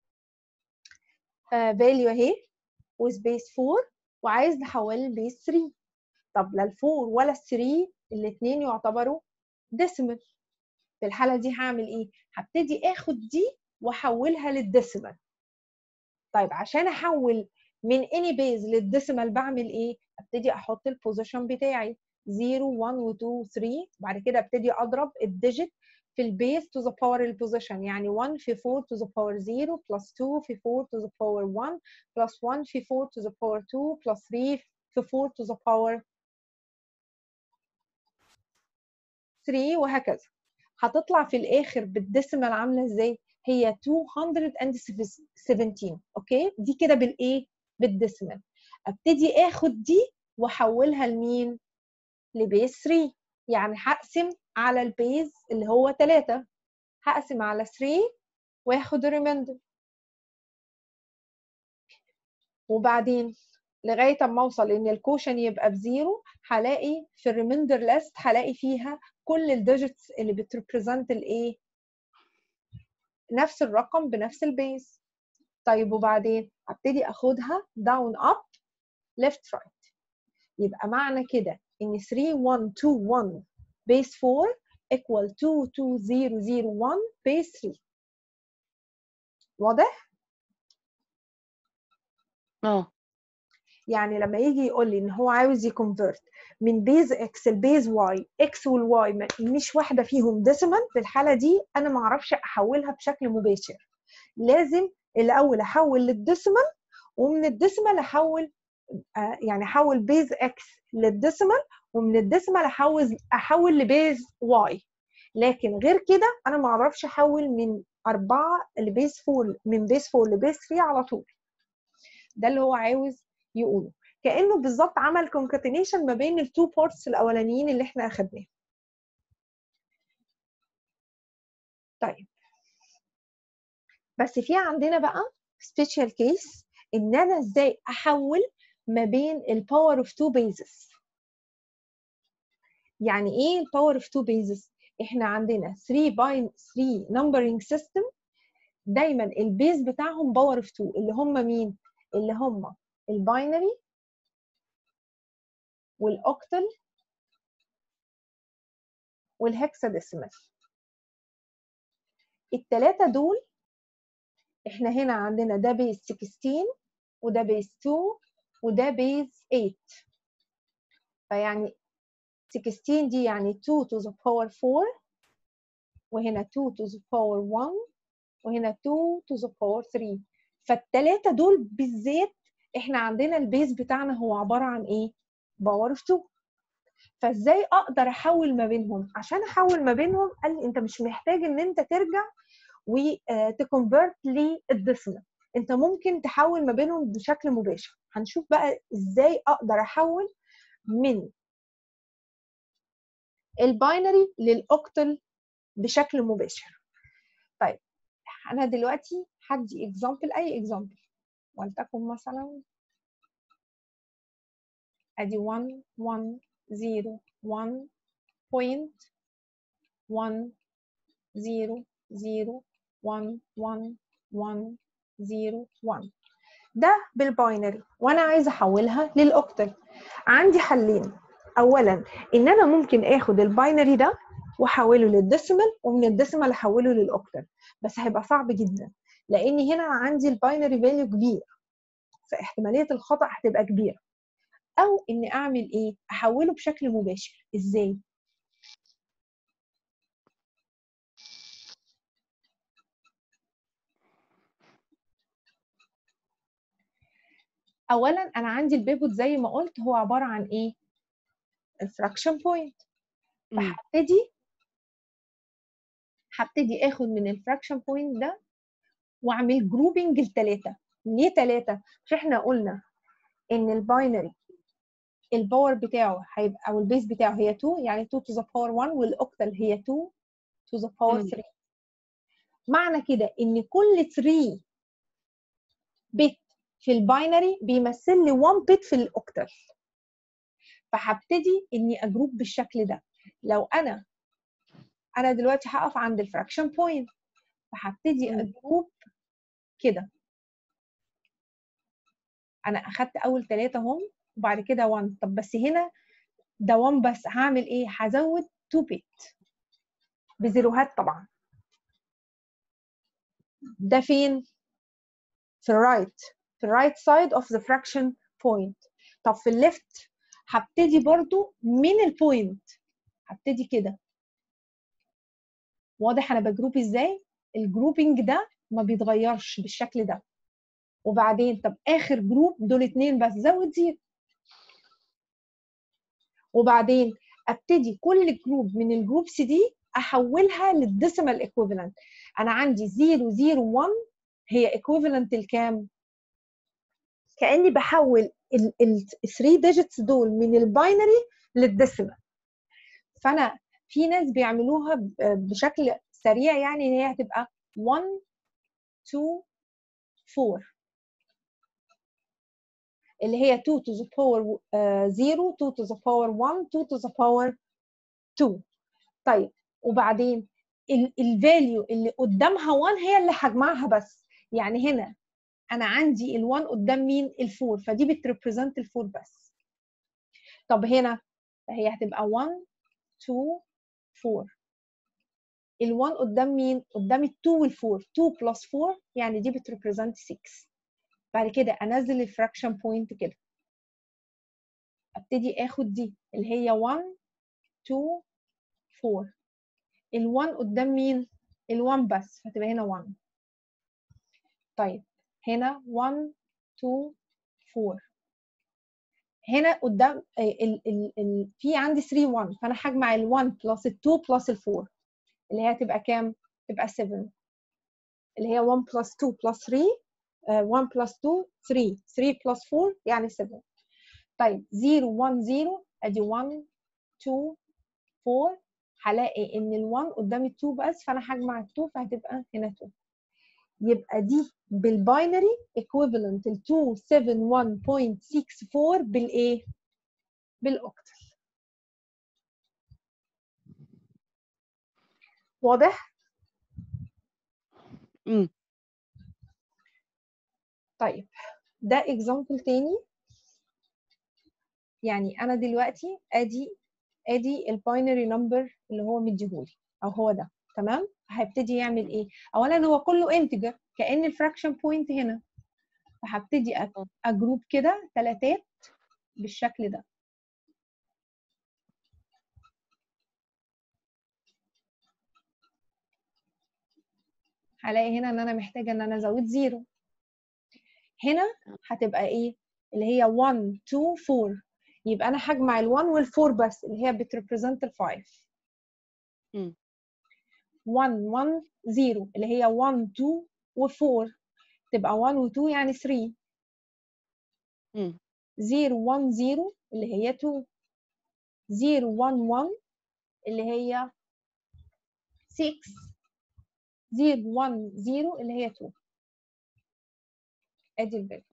فاليو اهي وسبيس 4 وعايز نحول لبيس 3 طب لا ال 4 ولا ال 3 الاثنين يعتبروا ديسيمال في الحاله دي هعمل ايه هبتدي اخد دي واحولها للديسيمال طيب عشان احول من اني بيز للديسيمال بعمل ايه ابتدي احط البوزيشن بتاعي 0 1 و2 3 بعد كده ابتدي اضرب الديجيت في البيز to the power البوزيشن يعني 1 في 4 to the power 0 plus 2 في 4 to the power 1 plus 1 في 4 to the power 2 plus 3 في 4 to the power 3 وهكذا هتطلع في الاخر بالديسيمال عامله ازاي هي 217 اوكي دي كده بالايه بالديسيمال ابتدي اخد دي واحولها لمين لبيز 3 يعني هقسم على البيز اللي هو 3 هقسم على 3 واخد الريميندر وبعدين لغايه اما اوصل ان الكوشن يبقى بزيرو هلاقي في الريميندر ليست هلاقي فيها كل الديجيتس اللي بتريبريزنت الايه نفس الرقم بنفس البيز طيب وبعدين ابتدي اخدها داون اب ليفت رايت يبقى معنى كده ان 3 1 2 1 base 4 equal 2 2 0 0 1 base 3 واضح؟ اه يعني لما يجي يقول لي ان هو عاوز يكونفرت من بيز اكس لبيز واي اكس والواي مش واحده فيهم ديسيمال في الحاله دي انا ما اعرفش احولها بشكل مباشر لازم الاول احول للديسيمال ومن الديسيمال احول آه يعني احول بيز اكس للديسيمال ومن الديسيمال احول احول لبيز واي لكن غير كده انا ما اعرفش احول من 4 لبيز 4 من بيز 4 لبيز 3 على طول ده اللي هو عاوز يقوله كانه بالظبط عمل كونكاتينيشن ما بين التو بارتس الاولانيين اللي احنا اخدناهم طيب بس في عندنا بقى سبيشال كيس ان انا ازاي احول ما بين الباور اوف تو بيزز يعني ايه الباور اوف تو بيزز احنا عندنا 3 باين 3 نمبرنج سيستم دايما البيز بتاعهم باور اوف 2 اللي هم مين اللي هم الباينري والاوكتل والهكساديسيمال التلاتة دول احنا هنا عندنا ده بيز 16 وده بيز 2 وده بيز 8 فيعني 16 دي يعني 2 to the power 4 وهنا 2 to the power 1 وهنا 2 to the power 3 فالتلاتة دول بالذات احنا عندنا البيز بتاعنا هو عبارة عن ايه؟ باور اوف 2 فازاي اقدر احول ما بينهم؟ عشان احول ما بينهم قال لي انت مش محتاج ان انت ترجع وتكونفرت للديسيمال انت ممكن تحول ما بينهم بشكل مباشر هنشوف بقى ازاي اقدر احول من الباينري للاوكتل بشكل مباشر طيب انا دلوقتي هدي اكزامبل اي اكزامبل ولتكن مثلا ادي 1 1 0 1 point 1 0 0 1 1 1 0 1 ده بالباينري وانا عايزه احولها للاوكتل عندي حلين اولا ان انا ممكن اخد الباينري ده واحوله للديسيمال ومن الديسيمال احوله للاوكتل بس هيبقى صعب جدا لان هنا عندي الباينري فاليو كبير فاحتماليه الخطا هتبقى كبيره او اني اعمل ايه احوله بشكل مباشر ازاي اولا انا عندي البيفوت زي ما قلت هو عباره عن ايه الفراكشن بوينت فهبتدي هبتدي اخد من الفراكشن بوينت ده واعمل جروبنج لثلاثه ليه ثلاثه مش احنا قلنا ان الباينري الباور بتاعه هيبقى او البيس بتاعه هي 2 يعني 2 to the power 1 والاوكتال هي 2 to the power 3 معنى كده ان كل 3 بت في الباينري بيمثل لي 1 بت في الاوكتال فهبتدي اني اجروب بالشكل ده لو انا انا دلوقتي هقف عند الفراكشن بوينت فهبتدي اجروب كده انا اخدت اول ثلاثه هم وبعد كده 1 طب بس هنا ده 1 بس هعمل ايه هزود 2 بت بزيروهات طبعا ده فين في الرايت في الرايت سايد اوف ذا فراكشن بوينت طب في الليفت هبتدي برضو من البوينت هبتدي كده واضح انا بجروب ازاي الجروبنج ده ما بيتغيرش بالشكل ده وبعدين طب اخر جروب دول اتنين بس زود زيرو وبعدين ابتدي كل جروب من الجروبس دي احولها للديسيمال ايكويفالنت انا عندي 0 0 1 هي ايكويفالنت لكام كاني بحول ال 3 ديجيتس دول من الباينري للديسيمال فانا في ناس بيعملوها بشكل سريع يعني ان هي هتبقى 1 2 4 اللي هي 2 to the power 0 2 to the power 1 2 to the power 2 طيب وبعدين الفاليو اللي قدامها 1 هي اللي هجمعها بس يعني هنا انا عندي ال1 قدام مين ال4 فدي بتريبريزنت ال4 بس طب هنا هي هتبقى 1 2 4 ال1 قدام مين قدام ال2 وال4 2 بلس 4 يعني دي بتريبريزنت 6 بعد كده انزل الفراكشن بوينت كده ابتدي اخد دي اللي هي 1 2 4 ال1 قدام مين ال1 بس هتبقى هنا 1 طيب هنا 1 2 4 هنا قدام ال ال ال في عندي 3 1 فانا هجمع ال1 بلس ال2 بلس ال4 اللي هي هتبقى كام؟ تبقى 7 اللي هي 1 بلس 2 بلس 3 1 بلس 2 3 3 بلس 4 يعني 7 طيب 0 1 0 ادي 1 2 4 هلاقي ان ال1 قدام ال2 بس فانا هجمع ال2 فهتبقى هنا 2 يبقى دي بالباينري equivalent ل 271.64 بالايه؟ بالاوكتل واضح؟ امم طيب ده اكزامبل تاني يعني انا دلوقتي ادي ادي الباينري نمبر اللي هو مديهولي او هو ده تمام هيبتدي يعمل ايه اولا هو كله انتجر كان الفراكشن بوينت هنا فهبتدي اجروب كده ثلاثات بالشكل ده هلاقي هنا ان انا محتاجه ان انا ازود زيرو هنا هتبقى ايه اللي هي 1 2 4 يبقى انا هجمع ال1 وال4 بس اللي هي بتريبريزنت ال5 امم 1 1 0 اللي هي 1 2 و4 تبقى 1 و2 يعني 3 امم 0 1 0 اللي هي 2 0 1 1 اللي هي 6 0 1 0 اللي هي 2 ادي الفاليو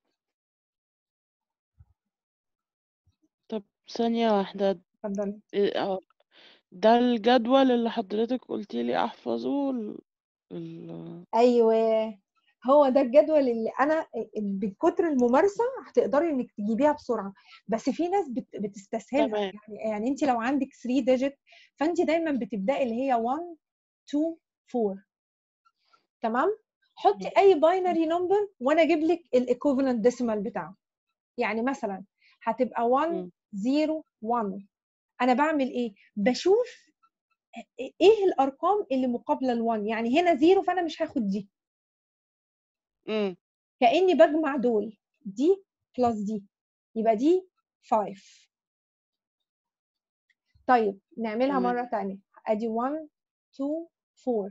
طب ثانية واحدة اتفضلي إيه- آه، ده الجدول اللي حضرتك قلتي لي احفظه ال... ال... ايوه هو ده الجدول اللي انا بكتر الممارسه هتقدري انك تجيبيها بسرعه بس في ناس بت- بتستسهلها تمام يعني يعني انت لو عندك 3 ديجيت فانت دايما بتبداي اللي هي 1 2 4 تمام حطي اي باينري نمبر وانا اجيب لك الايكوفالنت ديسيمال بتاعه يعني مثلا هتبقى 1 مم. 0 1 انا بعمل ايه بشوف ايه الارقام اللي مقابله ل1 يعني هنا 0 فانا مش هاخد دي امم كاني بجمع دول دي بلس دي يبقى دي 5 طيب نعملها تمام مره تانية ادي 1 2 4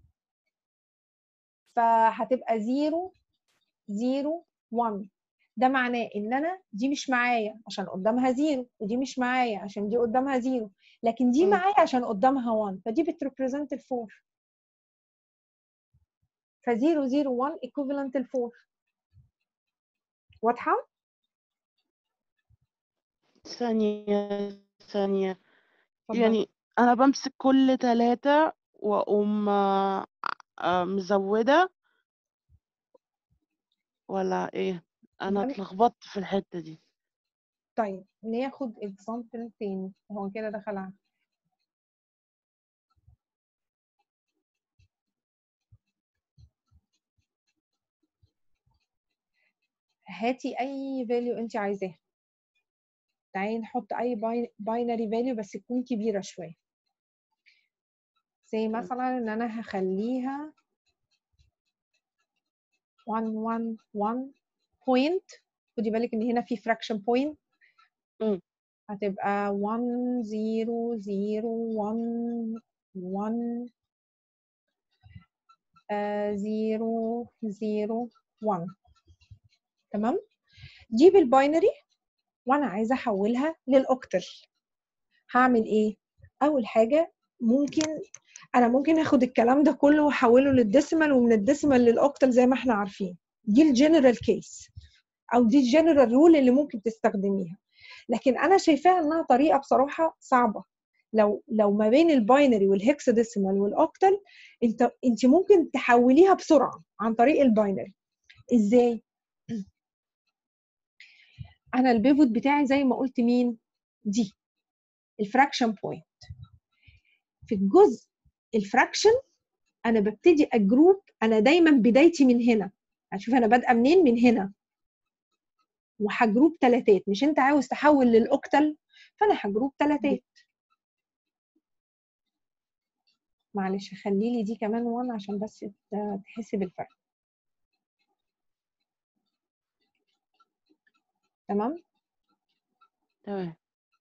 فهتبقى 0 0 1 ده معناه ان انا دي مش معايا عشان قدامها 0 ودي مش معايا عشان دي قدامها 0 لكن دي مم. معايا عشان قدامها 1 فدي بتريبريزنت ال 4 ف 0 0 1 equivalent ال 4 واضحه؟ ثانية ثانية اتفضلي يعني انا بمسك كل ثلاثة واقوم آه، آه، مزودة ولا ايه انا بم- اتلخبطت في الحتة دي طيب ناخد اكزامبل تاني هو كده دخل على هاتي اي فاليو انت عايزاها تعالي نحط اي باينري فاليو بس تكون كبيره شويه زي مثلا ان انا هخليها 1 1 1 بوينت خدي بالك ان هنا في fraction point مم. هتبقى 1 0 0 1 1 0 0 1 تمام دي بالباينري وانا عايزه احولها للاوكتل هعمل ايه اول حاجه ممكن انا ممكن اخد الكلام ده كله واحوله للديسيمال ومن الديسيمال للاوكتل زي ما احنا عارفين دي الجنرال كيس او دي الجنرال رول اللي ممكن تستخدميها لكن انا شايفاها انها طريقه بصراحه صعبه لو لو ما بين الباينري والهكساديسيمال والاوكتل انت انت ممكن تحوليها بسرعه عن طريق الباينري ازاي انا البيفوت بتاعي زي ما قلت مين دي الفراكشن بوينت في الجزء الفراكشن انا ببتدي اجروب انا دايما بدايتي من هنا هتشوف انا بادئه منين من هنا وهجروب تلاتات مش انت عاوز تحول للاوكتل فانا هجروب تلاتات معلش خلي لي دي كمان 1 عشان بس تحسي بالفرق تمام تمام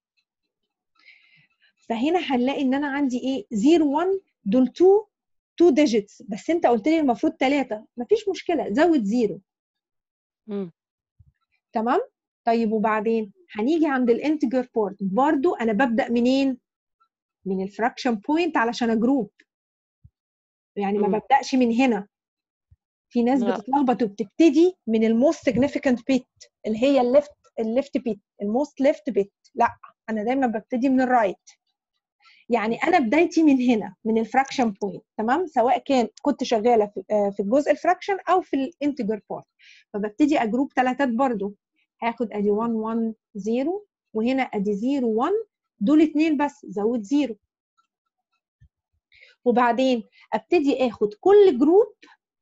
فهنا هنلاقي ان انا عندي ايه 0 1 دول 2 2 ديجيتس بس انت قلت لي المفروض 3 مفيش مشكله زود 0 مم. تمام طيب وبعدين هنيجي عند الانتجر بورت برضو انا ببدا منين من الفراكشن بوينت علشان اجروب يعني ما مم. ببداش من هنا في ناس لا. بتتلخبط وبتبتدي من الموست سيجنيفيكانت بيت اللي هي الليفت الليفت بيت الموست ليفت بيت لا انا دايما ببتدي من الرايت يعني انا بدايتي من هنا من الفراكشن بوينت تمام سواء كان كنت شغاله في آه، في الجزء الفراكشن او في الانتجر بارت فببتدي اجروب ثلاثات برضو هاخد ادي 1 1 0 وهنا ادي 0 1 دول اتنين بس زود 0 وبعدين ابتدي اخد كل جروب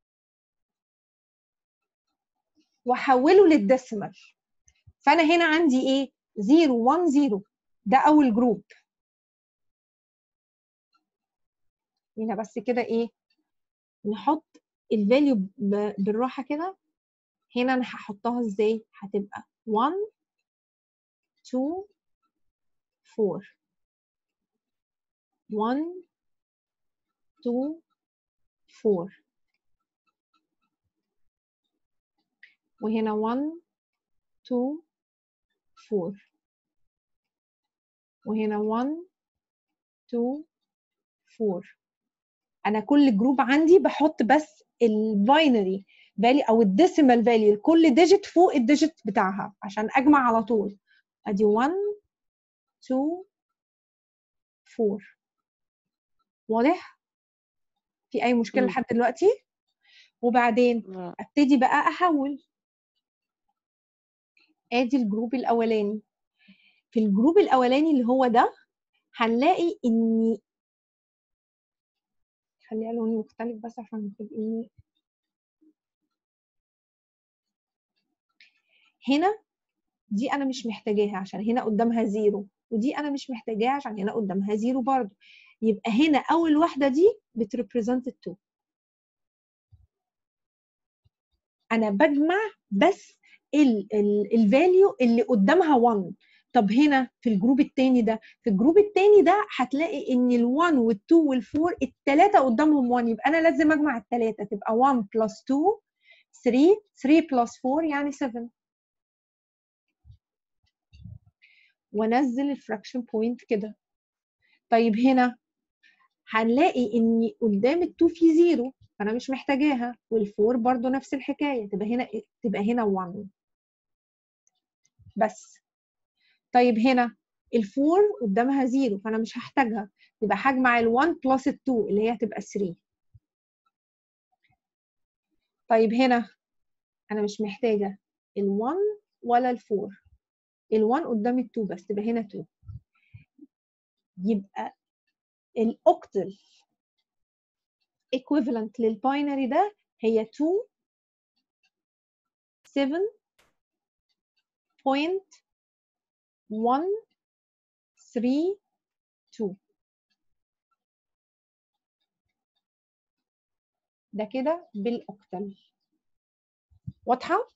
واحوله للديسيمال فانا هنا عندي ايه 0 1 0 ده اول جروب هنا بس كده ايه نحط الفاليو بالراحه كده هنا انا هحطها ازاي هتبقى 1 2 4 1 2 4 وهنا 1 2 4 وهنا 1 2 4 انا كل جروب عندي بحط بس الباينري فاليو او الديسيمال فاليو لكل ديجيت فوق الديجيت بتاعها عشان اجمع على طول ادي 1 2 4 واضح في اي مشكله مم. لحد دلوقتي وبعدين لا. ابتدي بقى احول ادي الجروب الاولاني في الجروب الاولاني اللي هو ده هنلاقي ان خليها لون مختلف بس عشان تبقي هنا دي انا مش محتاجاها عشان هنا قدامها زيرو ودي انا مش محتاجاها عشان هنا قدامها زيرو برضو يبقى هنا اول واحده دي بتريبريزنت التو انا بجمع بس الفاليو اللي قدامها 1 طب هنا في الجروب التاني ده في الجروب التاني ده هتلاقي ان ال1 وال2 وال4 الثلاثه قدامهم 1 يبقى انا لازم اجمع الثلاثه تبقى 1 بلس 2 3 3 بلس 4 يعني 7 وانزل الفراكشن بوينت كده طيب هنا هنلاقي ان قدام ال2 في 0 فانا مش محتاجاها وال4 برضو نفس الحكايه تبقى هنا تبقى هنا 1 بس طيب هنا الفور قدامها زيرو فانا مش هحتاجها يبقى هجمع ال1 بلس ال2 اللي هي هتبقى 3 طيب هنا انا مش محتاجه ال1 ولا ال4 ال1 قدام ال2 بس تبقى هنا 2 يبقى الاوكتل equivalent للباينري ده هي 2 7 point 1 3 2 ده كده بالاوكتال واضحه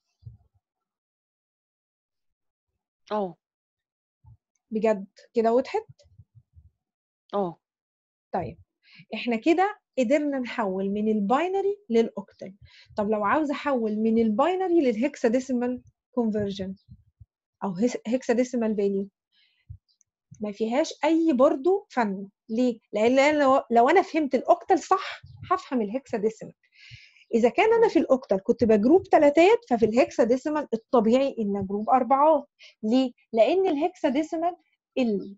اه بجد كده وضحت اه طيب احنا كده قدرنا نحول من الباينري للاوكتال طب لو عاوزه احول من الباينري للهكساديسيمال كونفرجن او هكساديسيمال فاليو ما فيهاش اي برضو فن ليه لان لو, لو انا فهمت الاوكتال صح هفهم الهكساديسيمال اذا كان انا في الاوكتال كنت بجروب ثلاثات ففي الهكساديسيمال الطبيعي ان اجروب اربعات ليه لان الهكساديسيمال ال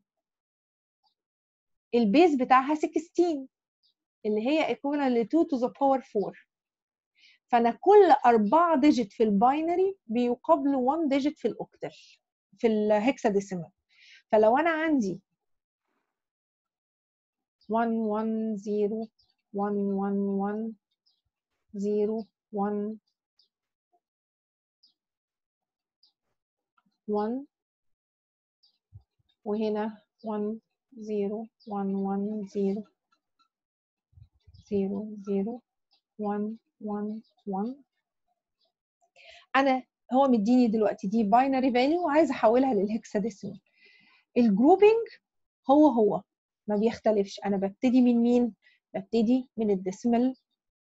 البيز بتاعها 16 اللي هي equivalent ل 2 to the power 4 فانا كل أربعة ديجيت في الباينري بيقابلوا 1 ديجيت في الاوكتال في الهكساديسيمال فلو انا عندي 1 1 0 1 1 1 0 1 1 وهنا 1 0 1 1 0 0 0 1 1 1 انا هو مديني دلوقتي دي باينري فاليو وعايزه احولها للهكساديسيمال الجروبنج هو هو ما بيختلفش انا ببتدي من مين ببتدي من الديسمال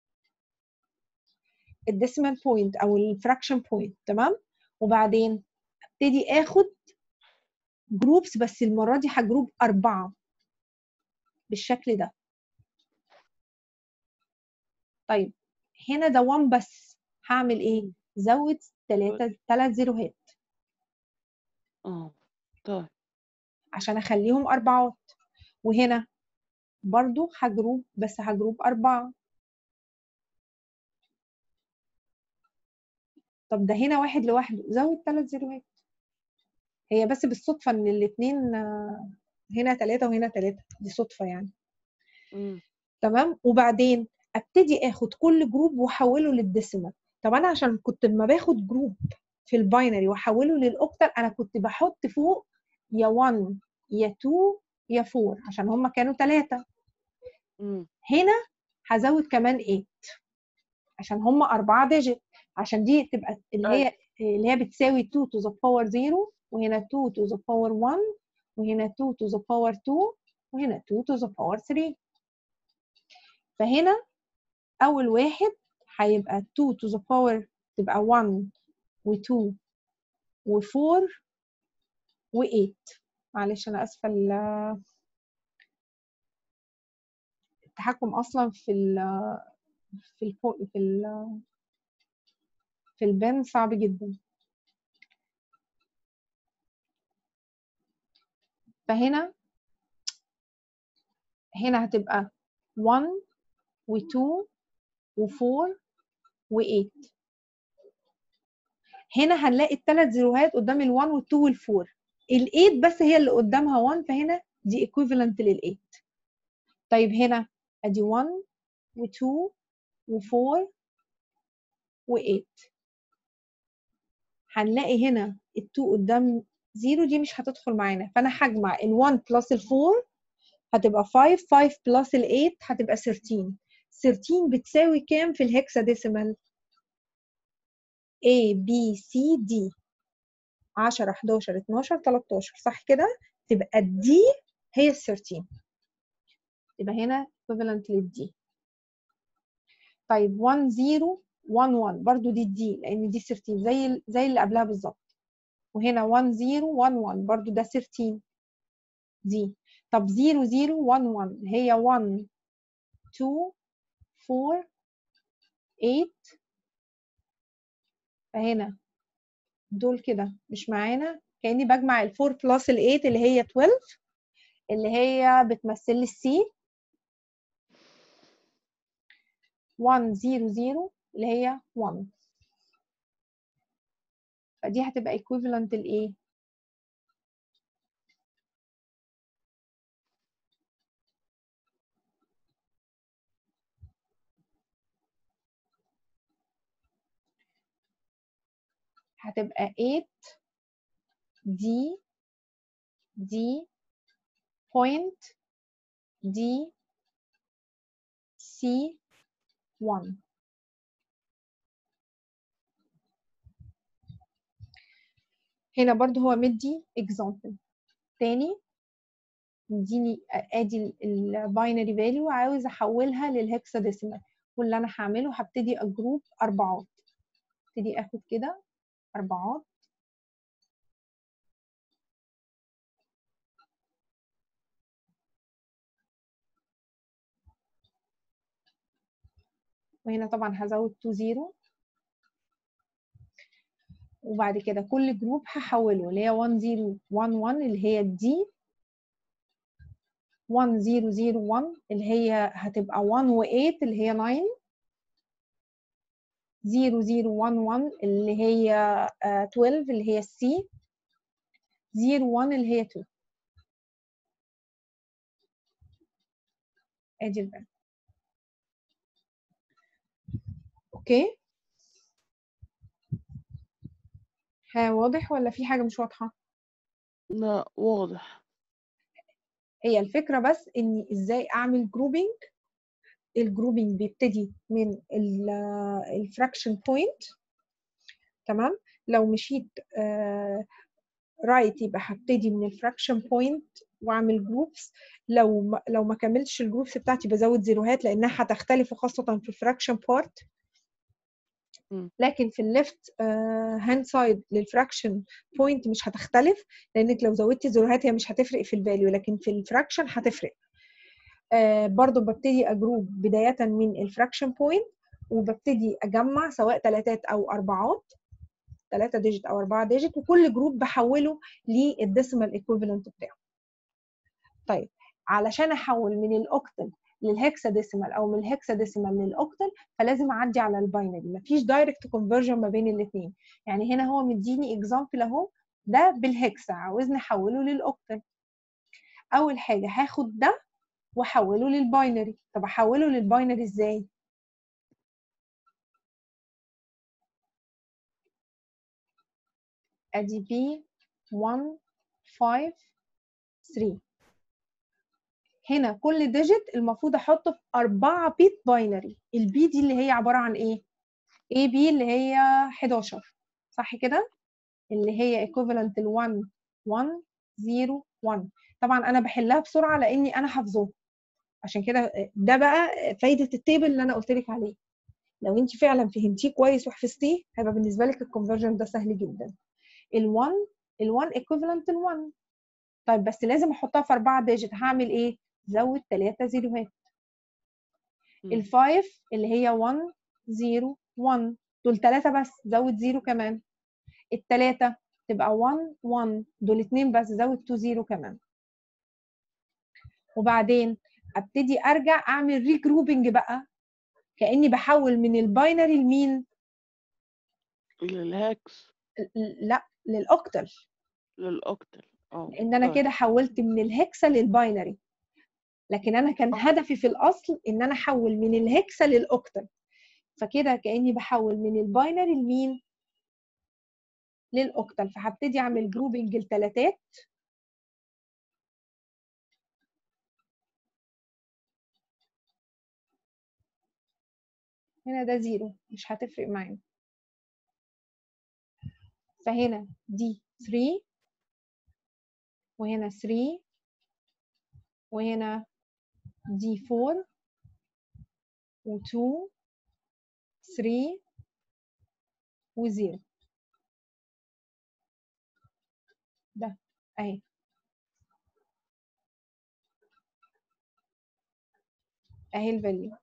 الديسمال بوينت او الفراكشن بوينت تمام وبعدين ابتدي اخد جروبس بس المره دي هجروب اربعه بالشكل ده طيب هنا ده 1 بس هعمل ايه زود ثلاثة ثلاث زيروهات اه طيب عشان اخليهم اربعات وهنا برضو هجروب بس هجروب اربعة طب ده هنا واحد لوحده زود ثلاث زيروهات هي بس بالصدفة ان الاتنين هنا ثلاثة وهنا ثلاثة دي صدفة يعني امم تمام وبعدين ابتدي اخد كل جروب واحوله للديسيمال طب انا عشان كنت لما باخد جروب في الباينري واحوله للاوكتال انا كنت بحط فوق يا 1 يا 2 يا 4 عشان هم كانوا ثلاثة امم هنا هزود كمان 8 عشان هم أربعة ديجيت عشان دي تبقى اللي هي اللي هي بتساوي 2 to the power 0 وهنا 2 to the power 1 وهنا 2 to the power 2 وهنا 2 to the power 3 فهنا أول واحد هيبقى 2 to the power تبقى 1 و2 و4 و8 معلش أنا آسفة ال- التحكم أصلا في ال في ال في ال في البن صعب جدا فهنا هنا هتبقى 1 و2 و4 و8 هنا هنلاقي الثلاث زيروهات قدام ال1 وال2 وال4 ال8 بس هي اللي قدامها 1 فهنا دي equivalent لل8 طيب هنا ادي 1 و2 و4 و8 هنلاقي هنا ال2 قدام 0 دي مش هتدخل معانا فانا هجمع ال1 بلس ال4 هتبقى 5 5 بلس ال8 هتبقى 13 13 بتساوي كام في الهكساديسيمال A B C D 10 11 12 13 صح كده تبقى الدي هي ال 13 يبقى هنا equivalent للدي طيب 1 0 1 1 برضو دي الدي لان دي 13 زي ال- زي اللي قبلها بالظبط وهنا 1 0 1 1 برضو ده 13 دي طب 0 0 1 1 هي 1 2 4 8 فهنا دول كده مش معانا كاني بجمع ال 4 بلس ال 8 اللي هي 12 اللي هي بتمثل لي السي 1 0 0 اللي هي 1 فدي هتبقى equivalent لايه هتبقى 8 دي دي point دي سي 1 هنا برضو هو مدي example تاني مديني ادي الباينري فاليو عاوز احولها للهكساديسيمال واللي انا هعمله هبتدي اجروب اربعات ابتدي اخد كده اربعات وهنا طبعا هزود 2 0 وبعد كده كل جروب هحوله اللي هي 1 0 1 1 اللي هي دي 1 0 0 1 اللي هي هتبقى 1 و8 اللي هي 9 0 0 1 1 اللي هي 12 اللي هي السي 0 1 اللي هي 2 ادي البان اوكي ها واضح ولا في حاجة مش واضحة؟ لا واضح هي الفكرة بس إني إزاي أعمل جروبينج الجروبينج بيبتدي من الفراكشن بوينت تمام لو مشيت رايت يبقى هبتدي من الفراكشن بوينت واعمل جروبس لو ما لو ما كملتش الجروبس بتاعتي بزود زيروهات لانها هتختلف خاصه في الفراكشن بارت لكن في الليفت هاند سايد للفراكشن بوينت مش هتختلف لانك لو زودتي زيروهات هي مش هتفرق في الفاليو لكن في الفراكشن هتفرق uh, برضو ببتدي اجروب بدايه من الفراكشن بوينت وببتدي اجمع سواء ثلاثات او اربعات ثلاثة ديجيت او اربعة ديجيت وكل جروب بحوله للديسيمال ايكويفالنت بتاعه طيب علشان احول من الاوكتل للهكساديسيمال او من الهكساديسيمال للاوكتل فلازم اعدي على الباينري مفيش دايركت كونفرجن ما بين الاثنين يعني هنا هو مديني اكزامبل اهو ده بالهكسا عاوزني احوله للاوكتل اول حاجه هاخد ده واحوله للباينري طب احوله للباينري ازاي ادي بي 1 5 3 هنا كل ديجيت المفروض احطه في 4 بيت باينري البي دي اللي هي عباره عن ايه اي بي اللي هي 11 صح كده اللي هي equivalent ل 1 1 0 1 طبعا انا بحلها بسرعه لاني انا حافظاه عشان كده ده بقى فايده التيبل اللي انا قلت لك عليه لو انت فعلا فهمتيه كويس وحفظتيه هيبقى بالنسبه لك الكونفرجن ده سهل جدا ال1 ال1 equivalent ل1 طيب بس لازم احطها في 4 ديجيت هعمل ايه زود 3 زيروهات ال5 اللي هي 1 0 1 دول 3 بس زود 0 كمان الثلاثه تبقى 1 1 دول اتنين بس زود 2 0 كمان وبعدين ابتدي ارجع اعمل ريجروبنج بقى كاني بحول من الباينري لمين للهكس لا للاوكتل للاوكتل اه لان انا كده حولت من الهكسا للباينري لكن انا كان هدفي في الاصل ان انا احول من الهكسا للاوكتل فكده كاني بحول من الباينري لمين للاوكتل فهبتدي اعمل جروبنج الثلاثات هنا ده زيرو مش هتفرق معانا فهنا دي 3 وهنا 3 وهنا دي 4 و2 3 و0 ده اهي اهي الفاليو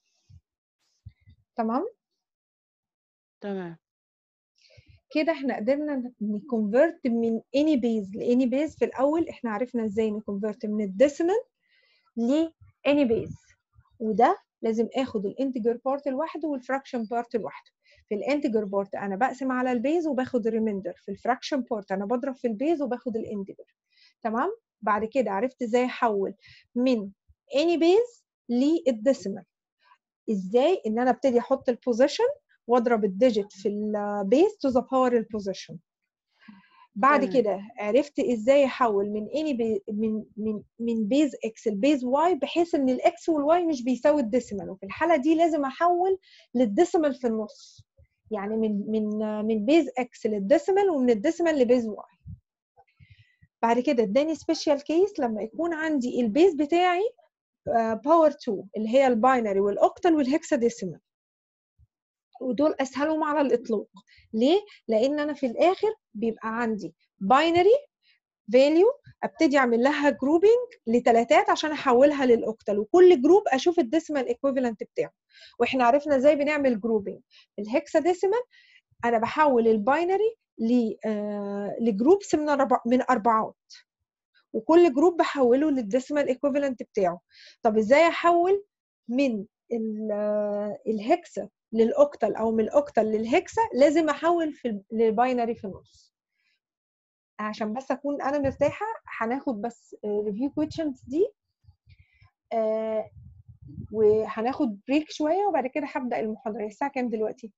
تمام تمام كده احنا قدرنا نكونفرت من اني بيز لاني بيز في الاول احنا عرفنا ازاي نكونفرت من الديسيمال لاني بيز وده لازم اخد الانتجر بارت لوحده والفراكشن بارت لوحده في الانتجر بارت انا بقسم على البيز وباخد الريميندر في الفراكشن بارت انا بضرب في البيز وباخد الانتجر تمام بعد كده عرفت ازاي احول من اني بيز للديسيمال ازاي ان انا ابتدي احط البوزيشن واضرب الديجيت في البيز تو ذا باور البوزيشن بعد تمام. كده عرفت ازاي احول من اني بي من من من بيز اكس لبيز واي بحيث ان الاكس والواي مش بيساوي الديسيمال وفي الحاله دي لازم احول للديسيمال في النص يعني من من من بيز اكس للديسيمال ومن الديسيمال لبيز واي بعد كده اداني سبيشال كيس لما يكون عندي البيز بتاعي باور 2 اللي هي الباينري والاوكتال والهكساديسيمال ودول اسهلهم على الاطلاق ليه لان انا في الاخر بيبقى عندي باينري فاليو ابتدي اعمل لها جروبنج لثلاثات عشان احولها للاوكتال وكل جروب اشوف الديسيمال ايكويفالنت بتاعه واحنا عرفنا ازاي بنعمل جروبنج الهكساديسيمال انا بحول الباينري ل آه لجروبس من أربع من اربعات وكل جروب بحوله للديسيمال ايكويفالنت بتاعه طب ازاي احول من الهكسا للاوكتال او من الاوكتال للهكسا لازم احول في للباينري في النص عشان بس اكون انا مرتاحه هناخد بس ريفيو كويشنز دي آه وهناخد بريك شويه وبعد كده هبدا المحاضره الساعه كام دلوقتي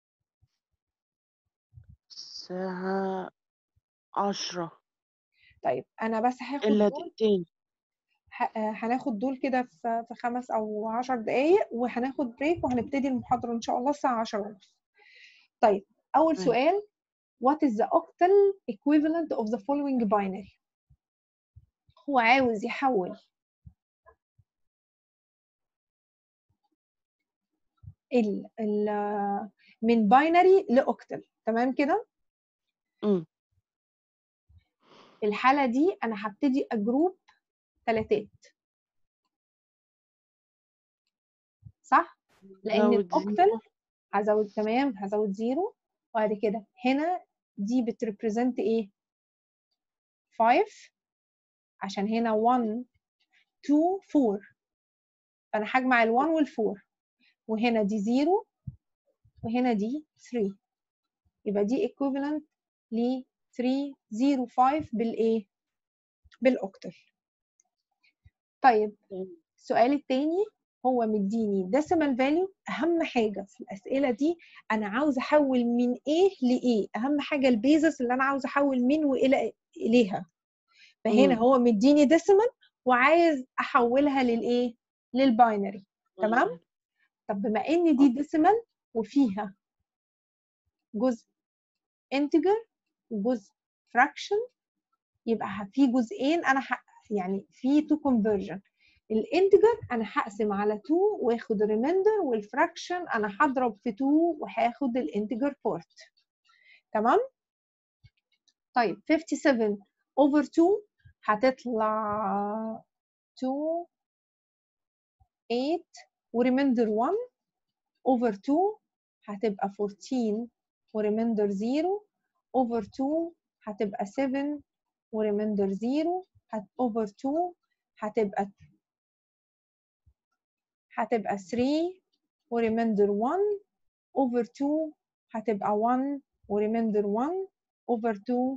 الساعة عشرة طيب انا بس هاخد إلا دول دقيقتين هناخد دول كده في في خمس او عشر دقايق وهناخد بريك وهنبتدي المحاضره ان شاء الله الساعه 10 ونص طيب اول طيب. سؤال what is the octal equivalent of the following binary هو عاوز يحول ال ال من باينري لاوكتال تمام كده أمم. الحاله دي انا هبتدي اجروب ثلاثات صح لان زود الاوكتال زيرو. هزود تمام هزود زيرو وبعد كده هنا دي بتريبريزنت ايه 5 عشان هنا 1 2 4 فانا هجمع ال1 وال4 وهنا دي 0 وهنا دي 3 يبقى دي equivalent ل 3 0 5 بالايه بالاوكتال طيب السؤال التاني هو مديني decimal value اهم حاجه في الاسئله دي انا عاوز احول من ايه لايه اهم حاجه البيزس اللي انا عاوز احول من والى اليها فهنا مم. هو مديني decimal وعايز احولها للايه للباينري تمام طب بما ان دي decimal وفيها جزء integer وجزء fraction يبقى ه- في جزئين انا ح... يعني في تو conversion الانتجر انا هقسم على 2 واخد الريميندر والفراكشن انا هضرب في 2 وهاخد الانتجر بورت تمام طيب 57 over 2 هتطلع 2 8 وريميندر 1 over 2 هتبقى 14 وريميندر 0 over 2 هتبقى 7 وريميندر 0 هت over 2 هتبقى هتبقى 3 وريميندر 1 over 2 هتبقى 1 وريميندر 1 over 2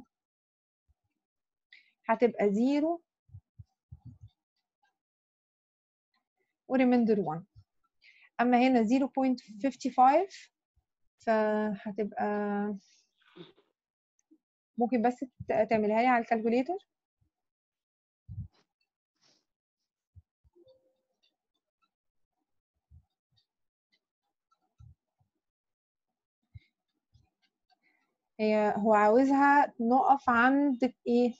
هتبقى 0 وريميندر 1 اما هنا 0.55 فهتبقى ممكن بس ت- تعملها لي على الكالكوليتر هي هو عاوزها نقف عند ايه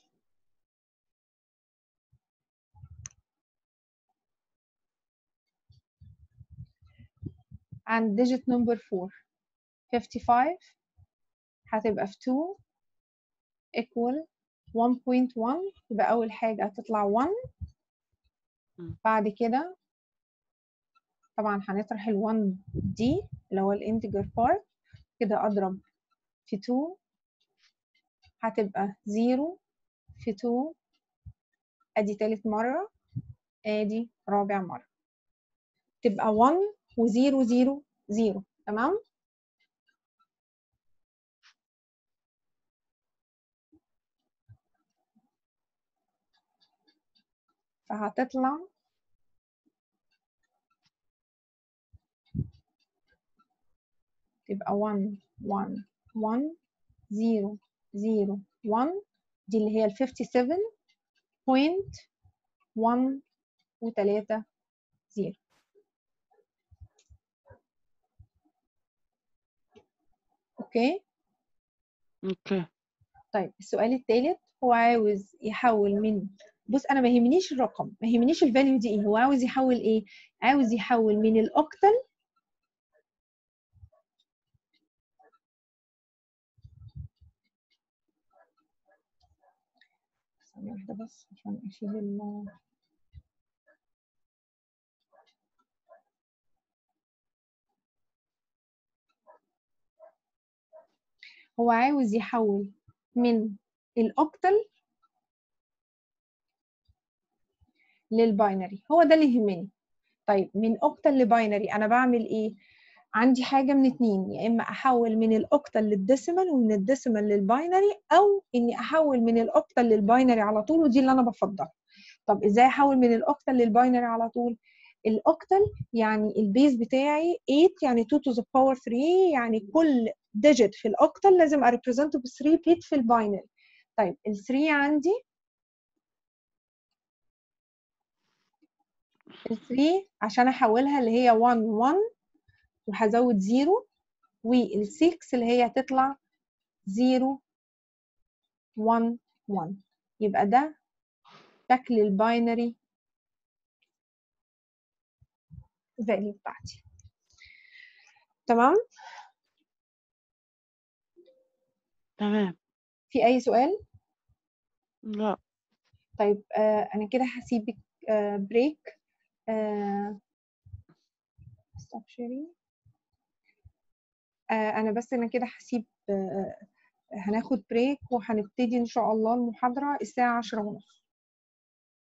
عند digit number 4 55 هتبقى في 2 equal 1.1 يبقى أول حاجة هتطلع 1 مم. بعد كده طبعا هنطرح ال 1 دي اللي هو الانتجر بارت كده أضرب في 2 هتبقى 0 في 2 ادي تالت مرة ادي رابع مرة تبقى 1 و0 0 0 تمام فهتطلع تبقى 1 1 1 0 0 1 دي اللي هي ال 57 بوينت 1 و3 0 اوكي اوكي طيب السؤال الثالث هو عاوز يحول من بص انا ما يهمنيش الرقم ما يهمنيش الفاليو دي ايه هو عاوز يحول ايه عاوز يحول من الاوكتل ثانية واحدة بس عشان اشيل ال هو عاوز يحول من الاوكتل للباينري هو ده اللي يهمني طيب من اوكتل لباينري انا بعمل ايه عندي حاجه من اتنين يا اما احول من الاوكتل للديسيمال ومن الديسيمال للباينري او اني احول من الاوكتل للباينري على طول ودي اللي انا بفضلها طب ازاي احول من الاوكتل للباينري على طول الاوكتل يعني البيز بتاعي 8 يعني 2 to the power 3 يعني كل ديجيت في الاوكتل لازم اريبريزنته ب 3 بيت في الباينري طيب ال 3 عندي ال 3 عشان احولها اللي هي 1 1 وهزود 0 وال 6 اللي هي هتطلع 0 1 1 يبقى ده شكل الباينري فاليو بتاعتي تمام تمام في اي سؤال لا طيب آه انا كده هسيبك آه بريك آه stop sharing آه انا بس انا كده هسيب آه هناخد بريك وهنبتدي ان شاء الله المحاضرة الساعة عشرة ونص